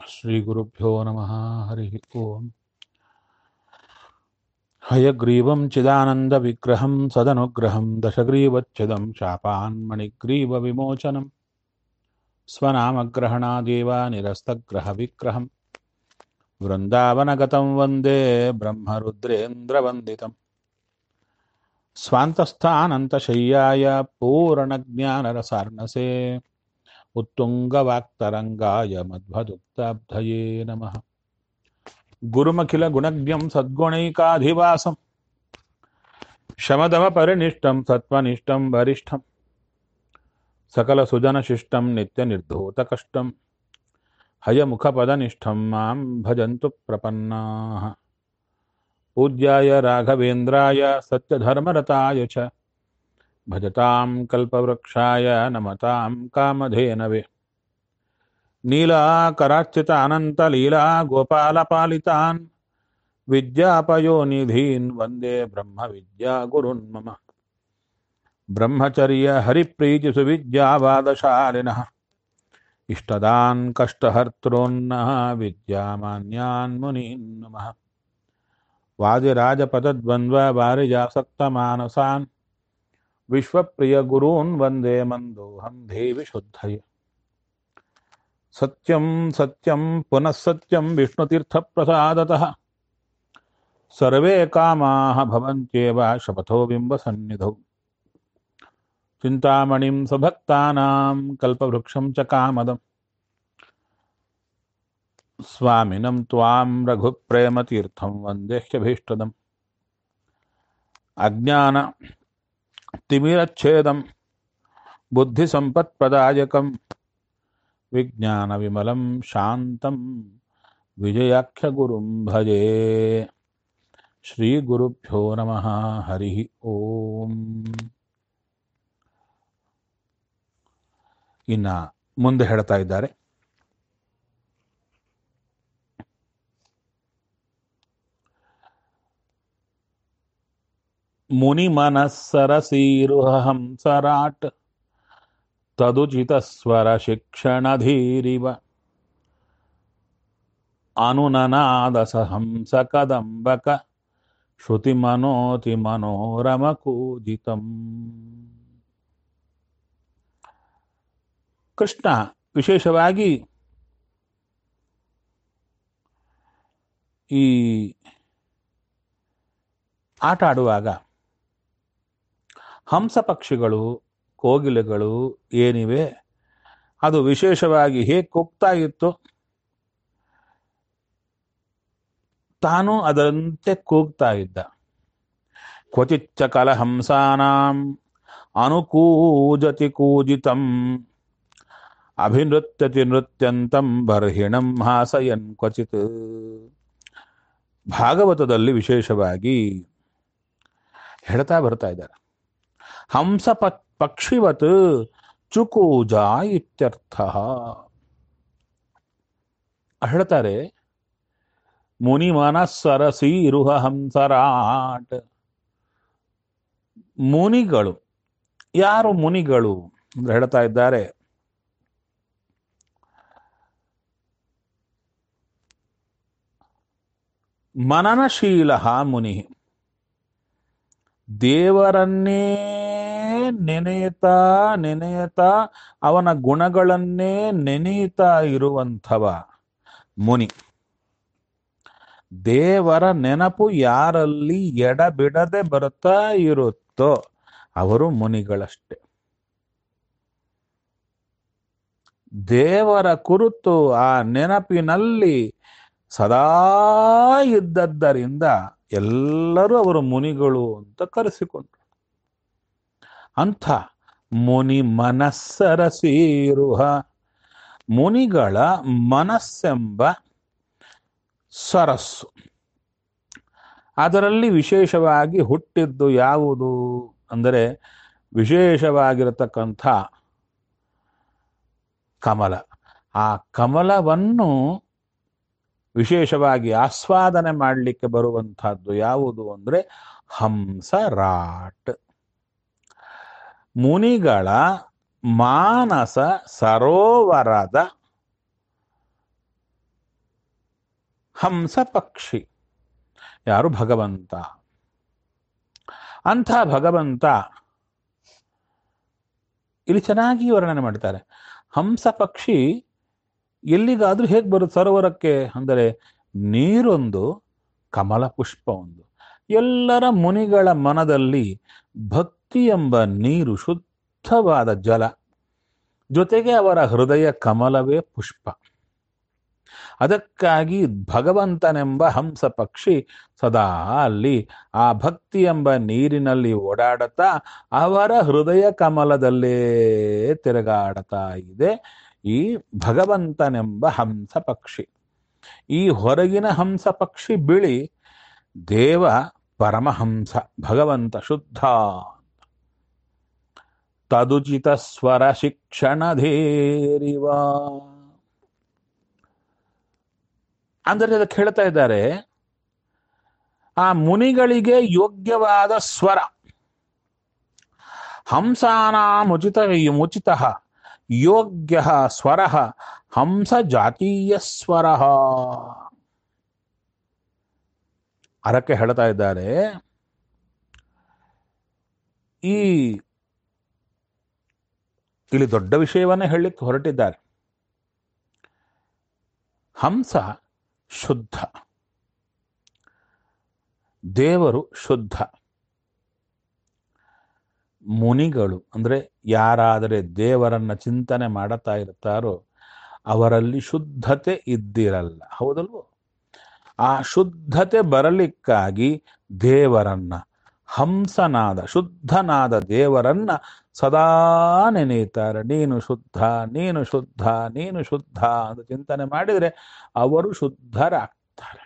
श्रीगुरुभ्यो नमः हरिः ओम् हयग्रीवं चिदानन्दविग्रहं सदनुग्रहं दशग्रीवच्छिदं शापान्मणिग्रीवविमोचनं स्वनामग्रहणादेव निरस्तग्रहविग्रहं वृन्दावनगतं वन्दे ब्रह्मरुद्रेन्द्रवन्दितम् स्वान्तस्थानन्तशय्याय पूर्णज्ञानरसार्णसे उत्तुङ्गवाक्तरङ्गाय मध्वदुक्ताब्धये नमः गुरुमखिलगुणज्ञं सद्गुणैकाधिवासं शमदमपरिनिष्टं सत्त्वनिष्ठं वरिष्ठं सकलसुजनशिष्टं नित्यनिर्धूतकष्टं हयमुखपदनिष्ठं मां भजन्तु प्रपन्नाः पूज्याय राघवेन्द्राय सत्यधर्मरताय च भजतां कल्पवृक्षाय नमतां कामधेनवे नीलाकरार्चितानन्तलीला गोपालपालितान् विद्यापयोनिधीन् वन्दे ब्रह्मविद्यागुरुन् मम ब्रह्मचर्यहरिप्रीतिसुविद्यावादशालिनः इष्टदान् कष्टहर्तॄन्नः विद्यामान्यान् मुनीन् नमः वादिराजपदद्वन्द्ववारिजासक्तमानसान् विश्वप्रियगुरून् वन्दे मन्दोऽहं देवि शुद्धये सत्यं सत्यं पुनः सत्यं विष्णुतीर्थप्रसादतः सर्वे कामाः भवन्त्येव शपथो बिम्बसन्निधौ चिन्तामणिं स्वभक्तानां कल्पवृक्षं च कामदम् स्वामिनं त्वां रघुप्रेमतीर्थं वन्देह्यभीष्टदम् अज्ञान तिमिरच्छेदं बुद्धिसम्पत्प्रदायकं विज्ञानविमलं शान्तं विजयाख्यगुरुं भजे ಶ್ರೀಗುರುಭ್ಯೋ ನಮಃ ಹರಿ ಓಂ ಇನ್ನ ಮುಂದೆ ಹೇಳ್ತಾ ಇದ್ದಾರೆ ಮುನಿಮನಸ್ಸರಸೀರುಹಂಸರಾಟ್ ತದುಚಿತಸ್ವರ ಶಿಕ್ಷಣಧೀರಿವ ಅನುನನಾದ ಹಂಸ ಕದಂಬಕ ಶ್ರುತಿ ಮನೋತಿ ಮನೋರಮ ಕೂಜಿತಂ ಕೃಷ್ಣ ವಿಶೇಷವಾಗಿ ಈ ಆಟ ಆಡುವಾಗ ಹಂಸ ಪಕ್ಷಿಗಳು ಕೋಗಿಲೆಗಳು ಏನಿವೆ ಅದು ವಿಶೇಷವಾಗಿ ಹೇಗೆ ಕೂಗ್ತಾ ಇತ್ತು ತಾನು ಅದರಂತೆ ಕೂಗ್ತಾ ಇದ್ದ ಕ್ವಚಿಚ್ಚ ಕಲಹಂಸಾನಾಂ ಅನುಕೂಜತಿ ಕೂಜಿತಂ ಅಭಿನೃತ್ಯತಿ ನೃತ್ಯಂತಂ ಬರ್ಹಿಣಂ ಹಾಸಯನ್ ಕ್ವಚಿತ್ ಭಾಗವತದಲ್ಲಿ ವಿಶೇಷವಾಗಿ ಹೇಳ್ತಾ ಬರ್ತಾ ಇದ್ದಾರೆ ಹಂಸ ಪ ಪಕ್ಷಿವತ್ ಚುಕೂಜ ಇತ್ಯರ್ಥ ಹೇಳ್ತಾರೆ ಮುನಿ ಮನಸ್ಸರಸೀರುಹ ಹಂಸರಾಟ್ ಮುನಿಗಳು ಯಾರು ಮುನಿಗಳು ಅಂತ ಹೇಳ್ತಾ ಇದ್ದಾರೆ ಮನನಶೀಲ ಮುನಿ ದೇವರನ್ನೇ ನೆನೆಯುತ್ತಾ ನೆನೆಯುತ್ತಾ ಅವನ ಗುಣಗಳನ್ನೇ ನೆನೆಯುತ್ತಾ ಇರುವಂಥವ ಮುನಿ ದೇವರ ನೆನಪು ಯಾರಲ್ಲಿ ಎಡಬಿಡದೆ ಬರುತ್ತಾ ಇರುತ್ತೋ ಅವರು ಮುನಿಗಳಷ್ಟೆ ದೇವರ ಕುರಿತು ಆ ನೆನಪಿನಲ್ಲಿ ಸದಾ ಇದ್ದದ್ದರಿಂದ ಎಲ್ಲರೂ ಅವರು ಮುನಿಗಳು ಅಂತ ಕರೆಸಿಕೊಂಡ್ರು ಅಂಥ ಮುನಿ ಮನಸ್ಸರಸೀರುಹ ಮುನಿಗಳ ಮನಸ್ಸೆಂಬ ಸರಸ್ಸು ಅದರಲ್ಲಿ ವಿಶೇಷವಾಗಿ ಹುಟ್ಟಿದ್ದು ಯಾವುದು ಅಂದರೆ ವಿಶೇಷವಾಗಿರತಕ್ಕಂಥ ಕಮಲ ಆ ಕಮಲವನ್ನು ವಿಶೇಷವಾಗಿ ಆಸ್ವಾದನೆ ಮಾಡಲಿಕ್ಕೆ ಬರುವಂತಹದ್ದು ಯಾವುದು ಅಂದರೆ ಹಂಸರಾಟ್ ಮುನಿಗಳ ಮಾನಸ ಸರೋವರದ ಹಂಸ ಪಕ್ಷಿ ಯಾರು ಭಗವಂತ ಅಂಥ ಭಗವಂತ ಇಲ್ಲಿ ಚೆನ್ನಾಗಿ ವರ್ಣನೆ ಮಾಡ್ತಾರೆ ಹಂಸ ಪಕ್ಷಿ ಎಲ್ಲಿಗಾದ್ರೂ ಹೇಗೆ ಬರುತ್ತೆ ಸರೋವರಕ್ಕೆ ಅಂದರೆ ನೀರೊಂದು ಕಮಲ ಪುಷ್ಪ ಒಂದು ಎಲ್ಲರ ಮುನಿಗಳ ಮನದಲ್ಲಿ ಭಕ್ತಿ ಎಂಬ ನೀರು ಶುದ್ಧವಾದ ಜಲ ಜೊತೆಗೆ ಅವರ ಹೃದಯ ಕಮಲವೇ ಪುಷ್ಪ ಅದಕ್ಕಾಗಿ ಭಗವಂತನೆಂಬ ಹಂಸ ಪಕ್ಷಿ ಸದಾ ಅಲ್ಲಿ ಆ ಭಕ್ತಿ ಎಂಬ ನೀರಿನಲ್ಲಿ ಓಡಾಡುತ್ತಾ ಅವರ ಹೃದಯ ಕಮಲದಲ್ಲೇ ತಿರುಗಾಡುತ್ತಾ ಇದೆ ಈ ಭಗವಂತನೆಂಬ ಹಂಸ ಪಕ್ಷಿ ಈ ಹೊರಗಿನ ಹಂಸ ಪಕ್ಷಿ ಬಿಳಿ ದೇವ ಪರಮಹಂಸ ಭಗವಂತ ಶುದ್ಧ ತದುಚಿತ ಸ್ವರ ಶಿಕ್ಷಣಧೇರಿವ ಅಂದರೆ ಅದಕ್ಕೆ ಹೇಳ್ತಾ ಇದ್ದಾರೆ ಆ ಮುನಿಗಳಿಗೆ ಯೋಗ್ಯವಾದ ಸ್ವರ ಹಂಸಾನಾಮುಚಿತ ಮುಚಿತ ಯೋಗ್ಯ ಸ್ವರ ಹಂಸ ಜಾತೀಯ ಸ್ವರ ಅದಕ್ಕೆ ಹೇಳ್ತಾ ಇದ್ದಾರೆ ಈ ಇಲ್ಲಿ ದೊಡ್ಡ ವಿಷಯವನ್ನೇ ಹೇಳಲಿಕ್ಕೆ ಹೊರಟಿದ್ದಾರೆ ಹಂಸ ಶುದ್ಧ ದೇವರು ಶುದ್ಧ ಮುನಿಗಳು ಅಂದ್ರೆ ಯಾರಾದರೆ ದೇವರನ್ನ ಚಿಂತನೆ ಮಾಡುತ್ತಾ ಇರ್ತಾರೋ ಅವರಲ್ಲಿ ಶುದ್ಧತೆ ಇದ್ದಿರಲ್ಲ ಹೌದಲ್ವೋ ಆ ಶುದ್ಧತೆ ಬರಲಿಕ್ಕಾಗಿ ದೇವರನ್ನ ಹಂಸನಾದ ಶುದ್ಧನಾದ ದೇವರನ್ನ ಸದಾ ನೆನೆಯುತ್ತಾರೆ ನೀನು ಶುದ್ಧ ನೀನು ಶುದ್ಧ ನೀನು ಶುದ್ಧ ಅಂತ ಚಿಂತನೆ ಮಾಡಿದರೆ ಅವರು ಶುದ್ಧರಾಗ್ತಾರೆ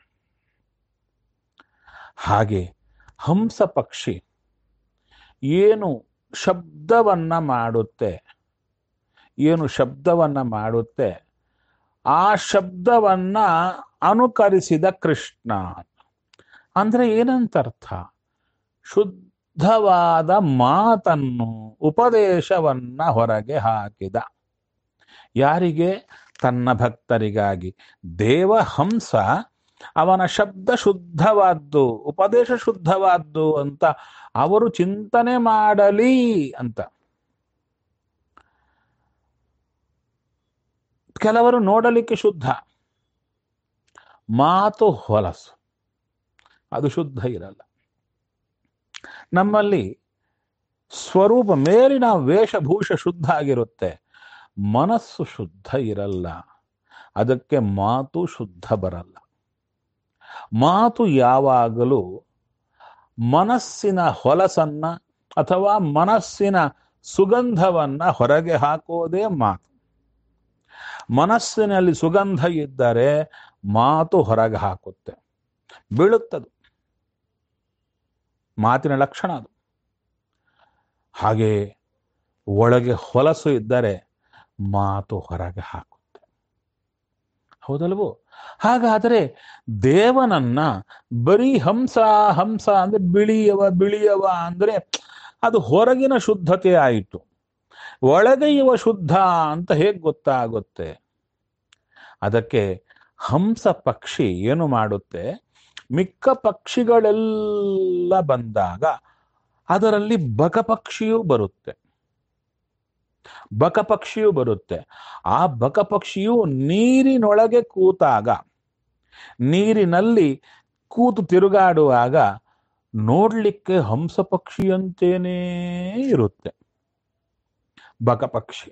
ಹಾಗೆ ಹಂಸ ಪಕ್ಷಿ ಏನು ಶಬ್ದವನ್ನ ಮಾಡುತ್ತೆ ಏನು ಶಬ್ದವನ್ನ ಮಾಡುತ್ತೆ ಆ ಶಬ್ದವನ್ನ ಅನುಕರಿಸಿದ ಕೃಷ್ಣ ಅಂದ್ರೆ ಏನಂತ ಅರ್ಥ ಶುದ್ಧವಾದ ಮಾತನ್ನು ಉಪದೇಶವನ್ನ ಹೊರಗೆ ಹಾಕಿದ ಯಾರಿಗೆ ತನ್ನ ಭಕ್ತರಿಗಾಗಿ ದೇವಹಂಸ ಅವನ ಶಬ್ದ ಶುದ್ಧವಾದ್ದು ಉಪದೇಶ ಶುದ್ಧವಾದ್ದು ಅಂತ ಅವರು ಚಿಂತನೆ ಮಾಡಲಿ ಅಂತ ಕೆಲವರು ನೋಡಲಿಕ್ಕೆ ಶುದ್ಧ ಮಾತು ಹೊಲಸು ಅದು ಶುದ್ಧ ಇರಲ್ಲ ನಮ್ಮಲ್ಲಿ ಸ್ವರೂಪ ಮೇಲಿನ ವೇಷಭೂಷ ಶುದ್ಧ ಆಗಿರುತ್ತೆ ಮನಸ್ಸು ಶುದ್ಧ ಇರಲ್ಲ ಅದಕ್ಕೆ ಮಾತು ಶುದ್ಧ ಬರಲ್ಲ ಮಾತು ಯಾವಾಗಲೂ ಮನಸ್ಸಿನ ಹೊಲಸನ್ನ ಅಥವಾ ಮನಸ್ಸಿನ ಸುಗಂಧವನ್ನ ಹೊರಗೆ ಹಾಕೋದೇ ಮಾತು ಮನಸ್ಸಿನಲ್ಲಿ ಸುಗಂಧ ಇದ್ದರೆ ಮಾತು ಹೊರಗೆ ಹಾಕುತ್ತೆ ಬೀಳುತ್ತದು ಮಾತಿನ ಲಕ್ಷಣ ಅದು ಹಾಗೆ ಒಳಗೆ ಹೊಲಸು ಇದ್ದರೆ ಮಾತು ಹೊರಗೆ ಹಾಕುತ್ತೆ ಹೌದಲ್ವೋ ಹಾಗಾದರೆ ದೇವನನ್ನ ಬರೀ ಹಂಸ ಹಂಸ ಅಂದ್ರೆ ಬಿಳಿಯವ ಬಿಳಿಯವ ಅಂದ್ರೆ ಅದು ಹೊರಗಿನ ಶುದ್ಧತೆ ಆಯಿತು ಒಳಗೆ ಇವ ಶುದ್ಧ ಅಂತ ಹೇಗೆ ಗೊತ್ತಾಗುತ್ತೆ ಅದಕ್ಕೆ ಹಂಸ ಪಕ್ಷಿ ಏನು ಮಾಡುತ್ತೆ ಮಿಕ್ಕ ಪಕ್ಷಿಗಳೆಲ್ಲ ಬಂದಾಗ ಅದರಲ್ಲಿ ಬಕಪಕ್ಷಿಯೂ ಬರುತ್ತೆ ಬಕಪಕ್ಷಿಯೂ ಬರುತ್ತೆ ಆ ಬಕಪಕ್ಷಿಯು ನೀರಿನೊಳಗೆ ಕೂತಾಗ ನೀರಿನಲ್ಲಿ ಕೂತು ತಿರುಗಾಡುವಾಗ ನೋಡ್ಲಿಕ್ಕೆ ಹಂಸ ಪಕ್ಷಿಯಂತೇನೇ ಇರುತ್ತೆ ಬಕಪಕ್ಷಿ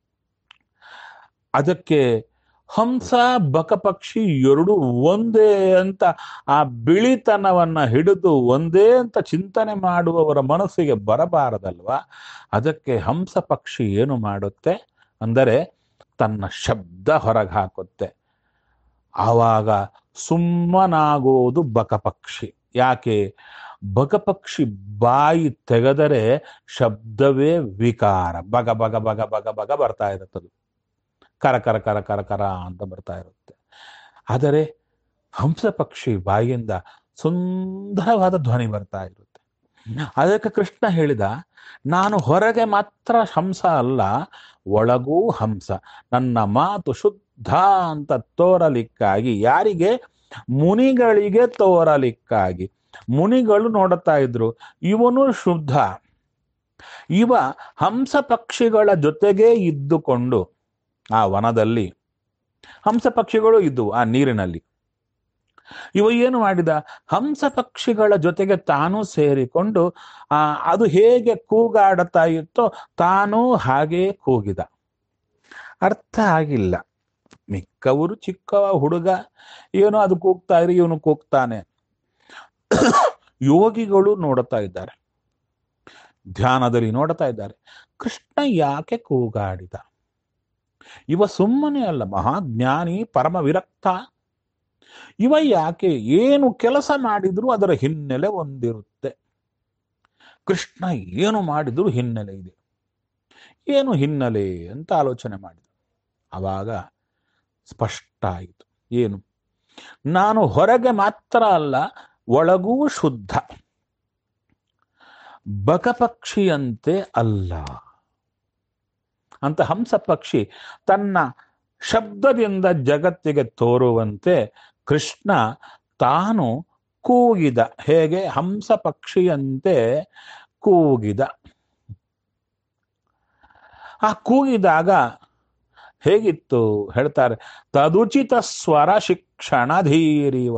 ಅದಕ್ಕೆ ಹಂಸ ಬಕಪಕ್ಷಿ ಎರಡು ಒಂದೇ ಅಂತ ಆ ಬಿಳಿತನವನ್ನ ಹಿಡಿದು ಒಂದೇ ಅಂತ ಚಿಂತನೆ ಮಾಡುವವರ ಮನಸ್ಸಿಗೆ ಬರಬಾರದಲ್ವಾ ಅದಕ್ಕೆ ಹಂಸ ಪಕ್ಷಿ ಏನು ಮಾಡುತ್ತೆ ಅಂದರೆ ತನ್ನ ಶಬ್ದ ಹೊರಗೆ ಹಾಕುತ್ತೆ ಆವಾಗ ಸುಮ್ಮನಾಗೋದು ಬಕಪಕ್ಷಿ ಯಾಕೆ ಬಕಪಕ್ಷಿ ಬಾಯಿ ತೆಗೆದರೆ ಶಬ್ದವೇ ವಿಕಾರ ಬಗ ಬಗ ಬಗ ಬಗ ಬಗ ಬರ್ತಾ ಇರುತ್ತದು ಕರ ಕರ ಕರ ಕರ ಕರ ಅಂತ ಬರ್ತಾ ಇರುತ್ತೆ ಆದರೆ ಹಂಸ ಪಕ್ಷಿ ಬಾಯಿಯಿಂದ ಸುಂದರವಾದ ಧ್ವನಿ ಬರ್ತಾ ಇರುತ್ತೆ ಅದಕ್ಕೆ ಕೃಷ್ಣ ಹೇಳಿದ ನಾನು ಹೊರಗೆ ಮಾತ್ರ ಹಂಸ ಅಲ್ಲ ಒಳಗೂ ಹಂಸ ನನ್ನ ಮಾತು ಶುದ್ಧ ಅಂತ ತೋರಲಿಕ್ಕಾಗಿ ಯಾರಿಗೆ ಮುನಿಗಳಿಗೆ ತೋರಲಿಕ್ಕಾಗಿ ಮುನಿಗಳು ನೋಡುತ್ತಾ ಇದ್ರು ಇವನು ಶುದ್ಧ ಇವ ಹಂಸ ಪಕ್ಷಿಗಳ ಜೊತೆಗೆ ಇದ್ದುಕೊಂಡು ಆ ವನದಲ್ಲಿ ಹಂಸ ಪಕ್ಷಿಗಳು ಇದ್ದುವು ಆ ನೀರಿನಲ್ಲಿ ಇವ ಏನು ಮಾಡಿದ ಹಂಸ ಪಕ್ಷಿಗಳ ಜೊತೆಗೆ ತಾನು ಸೇರಿಕೊಂಡು ಆ ಅದು ಹೇಗೆ ಕೂಗಾಡುತ್ತಾ ಇತ್ತೋ ತಾನು ಹಾಗೇ ಕೂಗಿದ ಅರ್ಥ ಆಗಿಲ್ಲ ಮಿಕ್ಕವರು ಚಿಕ್ಕ ಹುಡುಗ ಏನೋ ಅದು ಕೂಗ್ತಾ ಇರಿ ಇವನು ಕೂಗ್ತಾನೆ ಯೋಗಿಗಳು ನೋಡುತ್ತಾ ಇದ್ದಾರೆ ಧ್ಯಾನದಲ್ಲಿ ನೋಡ್ತಾ ಇದ್ದಾರೆ ಕೃಷ್ಣ ಯಾಕೆ ಕೂಗಾಡಿದ ಇವ ಸುಮ್ಮನೆ ಅಲ್ಲ ಮಹಾಜ್ಞಾನಿ ಪರಮ ವಿರಕ್ತ ಇವ ಯಾಕೆ ಏನು ಕೆಲಸ ಮಾಡಿದ್ರು ಅದರ ಹಿನ್ನೆಲೆ ಒಂದಿರುತ್ತೆ ಕೃಷ್ಣ ಏನು ಮಾಡಿದ್ರು ಹಿನ್ನೆಲೆ ಇದೆ ಏನು ಹಿನ್ನೆಲೆ ಅಂತ ಆಲೋಚನೆ ಮಾಡಿದ ಆವಾಗ ಸ್ಪಷ್ಟ ಆಯಿತು ಏನು ನಾನು ಹೊರಗೆ ಮಾತ್ರ ಅಲ್ಲ ಒಳಗೂ ಶುದ್ಧ ಬಕಪಕ್ಷಿಯಂತೆ ಅಲ್ಲ ಅಂತ ಹಂಸ ಪಕ್ಷಿ ತನ್ನ ಶಬ್ದದಿಂದ ಜಗತ್ತಿಗೆ ತೋರುವಂತೆ ಕೃಷ್ಣ ತಾನು ಕೂಗಿದ ಹೇಗೆ ಹಂಸ ಪಕ್ಷಿಯಂತೆ ಕೂಗಿದ ಆ ಕೂಗಿದಾಗ ಹೇಗಿತ್ತು ಹೇಳ್ತಾರೆ ತದುಚಿತ ಸ್ವರ ಶಿಕ್ಷಣ ಧೀರಿವ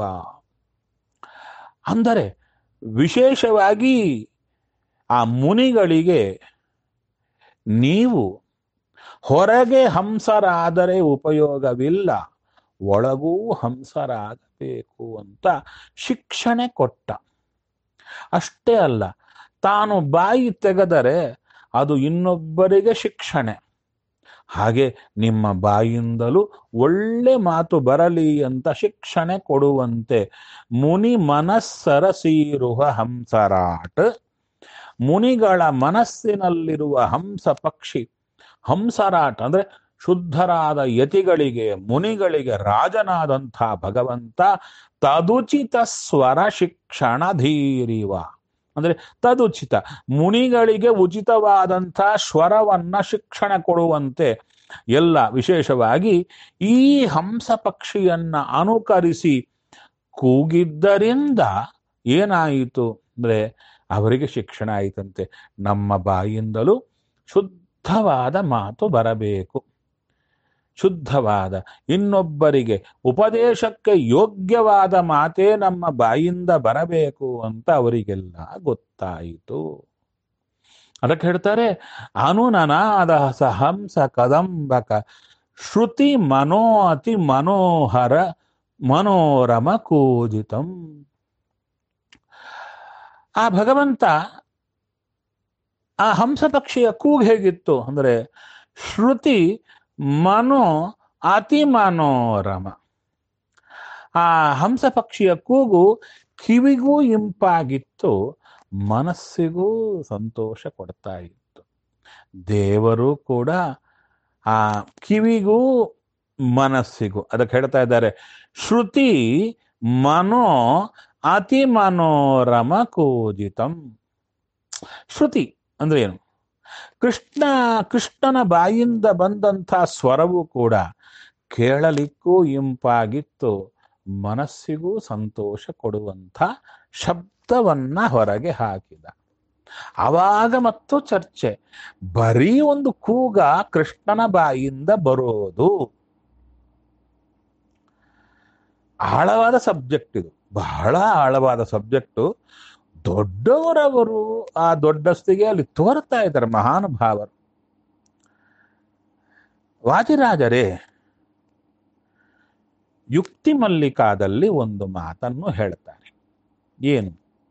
ಅಂದರೆ ವಿಶೇಷವಾಗಿ ಆ ಮುನಿಗಳಿಗೆ ನೀವು ಹೊರಗೆ ಹಂಸರಾದರೆ ಉಪಯೋಗವಿಲ್ಲ ಒಳಗೂ ಹಂಸರಾಗಬೇಕು ಅಂತ ಶಿಕ್ಷಣೆ ಕೊಟ್ಟ ಅಷ್ಟೇ ಅಲ್ಲ ತಾನು ಬಾಯಿ ತೆಗೆದರೆ ಅದು ಇನ್ನೊಬ್ಬರಿಗೆ ಶಿಕ್ಷಣೆ ಹಾಗೆ ನಿಮ್ಮ ಬಾಯಿಂದಲೂ ಒಳ್ಳೆ ಮಾತು ಬರಲಿ ಅಂತ ಶಿಕ್ಷಣೆ ಕೊಡುವಂತೆ ಮುನಿ ಮನಸ್ಸರಸೀರುವ ಹಂಸರಾಟ್ ಮುನಿಗಳ ಮನಸ್ಸಿನಲ್ಲಿರುವ ಹಂಸ ಪಕ್ಷಿ ಹಂಸರಾಟ್ ಅಂದ್ರೆ ಶುದ್ಧರಾದ ಯತಿಗಳಿಗೆ ಮುನಿಗಳಿಗೆ ರಾಜನಾದಂಥ ಭಗವಂತ ತದುಚಿತ ಸ್ವರ ಶಿಕ್ಷಣ ಧೀರಿವ ಅಂದ್ರೆ ತದುಚಿತ ಮುನಿಗಳಿಗೆ ಉಚಿತವಾದಂಥ ಸ್ವರವನ್ನ ಶಿಕ್ಷಣ ಕೊಡುವಂತೆ ಎಲ್ಲ ವಿಶೇಷವಾಗಿ ಈ ಹಂಸ ಪಕ್ಷಿಯನ್ನ ಅನುಕರಿಸಿ ಕೂಗಿದ್ದರಿಂದ ಏನಾಯಿತು ಅಂದ್ರೆ ಅವರಿಗೆ ಶಿಕ್ಷಣ ಆಯಿತಂತೆ ನಮ್ಮ ಬಾಯಿಂದಲೂ ಶುದ್ಧವಾದ ಮಾತು ಬರಬೇಕು ಶುದ್ಧವಾದ ಇನ್ನೊಬ್ಬರಿಗೆ ಉಪದೇಶಕ್ಕೆ ಯೋಗ್ಯವಾದ ಮಾತೇ ನಮ್ಮ ಬಾಯಿಂದ ಬರಬೇಕು ಅಂತ ಅವರಿಗೆಲ್ಲ ಗೊತ್ತಾಯಿತು ಅದಕ್ಕೆ ಹೇಳ್ತಾರೆ ಅನುನನಾದ ಸಹಂಸ ಕದಂಬಕ ಶ್ರುತಿ ಮನೋ ಅತಿ ಮನೋಹರ ಮನೋರಮ ಕೂಜಿತಂ ಆ ಭಗವಂತ ಆ ಹಂಸ ಪಕ್ಷಿಯ ಕೂಗು ಹೇಗಿತ್ತು ಅಂದ್ರೆ ಶ್ರುತಿ ಮನೋ ಅತಿ ಮನೋರಮ ಆ ಹಂಸ ಪಕ್ಷಿಯ ಕೂಗು ಕಿವಿಗೂ ಇಂಪಾಗಿತ್ತು ಮನಸ್ಸಿಗೂ ಸಂತೋಷ ಕೊಡ್ತಾ ಇತ್ತು ದೇವರು ಕೂಡ ಆ ಕಿವಿಗೂ ಮನಸ್ಸಿಗೂ ಅದಕ್ಕೆ ಹೇಳ್ತಾ ಇದ್ದಾರೆ ಶ್ರುತಿ ಮನೋ ಅತಿ ಮನೋರಮ ಕೂಜಿತಂ ಶ್ರುತಿ ಅಂದ್ರೆ ಏನು ಕೃಷ್ಣ ಕೃಷ್ಣನ ಬಾಯಿಂದ ಬಂದಂಥ ಸ್ವರವು ಕೂಡ ಕೇಳಲಿಕ್ಕೂ ಇಂಪಾಗಿತ್ತು ಮನಸ್ಸಿಗೂ ಸಂತೋಷ ಕೊಡುವಂಥ ಶಬ್ದವನ್ನ ಹೊರಗೆ ಹಾಕಿದ ಆವಾಗ ಮತ್ತು ಚರ್ಚೆ ಬರೀ ಒಂದು ಕೂಗ ಕೃಷ್ಣನ ಬಾಯಿಂದ ಬರೋದು ಆಳವಾದ ಸಬ್ಜೆಕ್ಟ್ ಇದು ಬಹಳ ಆಳವಾದ ಸಬ್ಜೆಕ್ಟು ದೊಡ್ಡವರವರು ಆ ದೊಡ್ಡಸ್ತಿಗೆ ಅಲ್ಲಿ ತೋರ್ತಾ ಇದ್ದಾರೆ ಮಹಾನುಭಾವರು ವಾದಿರಾಜರೇ ಯುಕ್ತಿ ಮಲ್ಲಿಕಾದಲ್ಲಿ ಒಂದು ಮಾತನ್ನು ಹೇಳ್ತಾರೆ ಏನು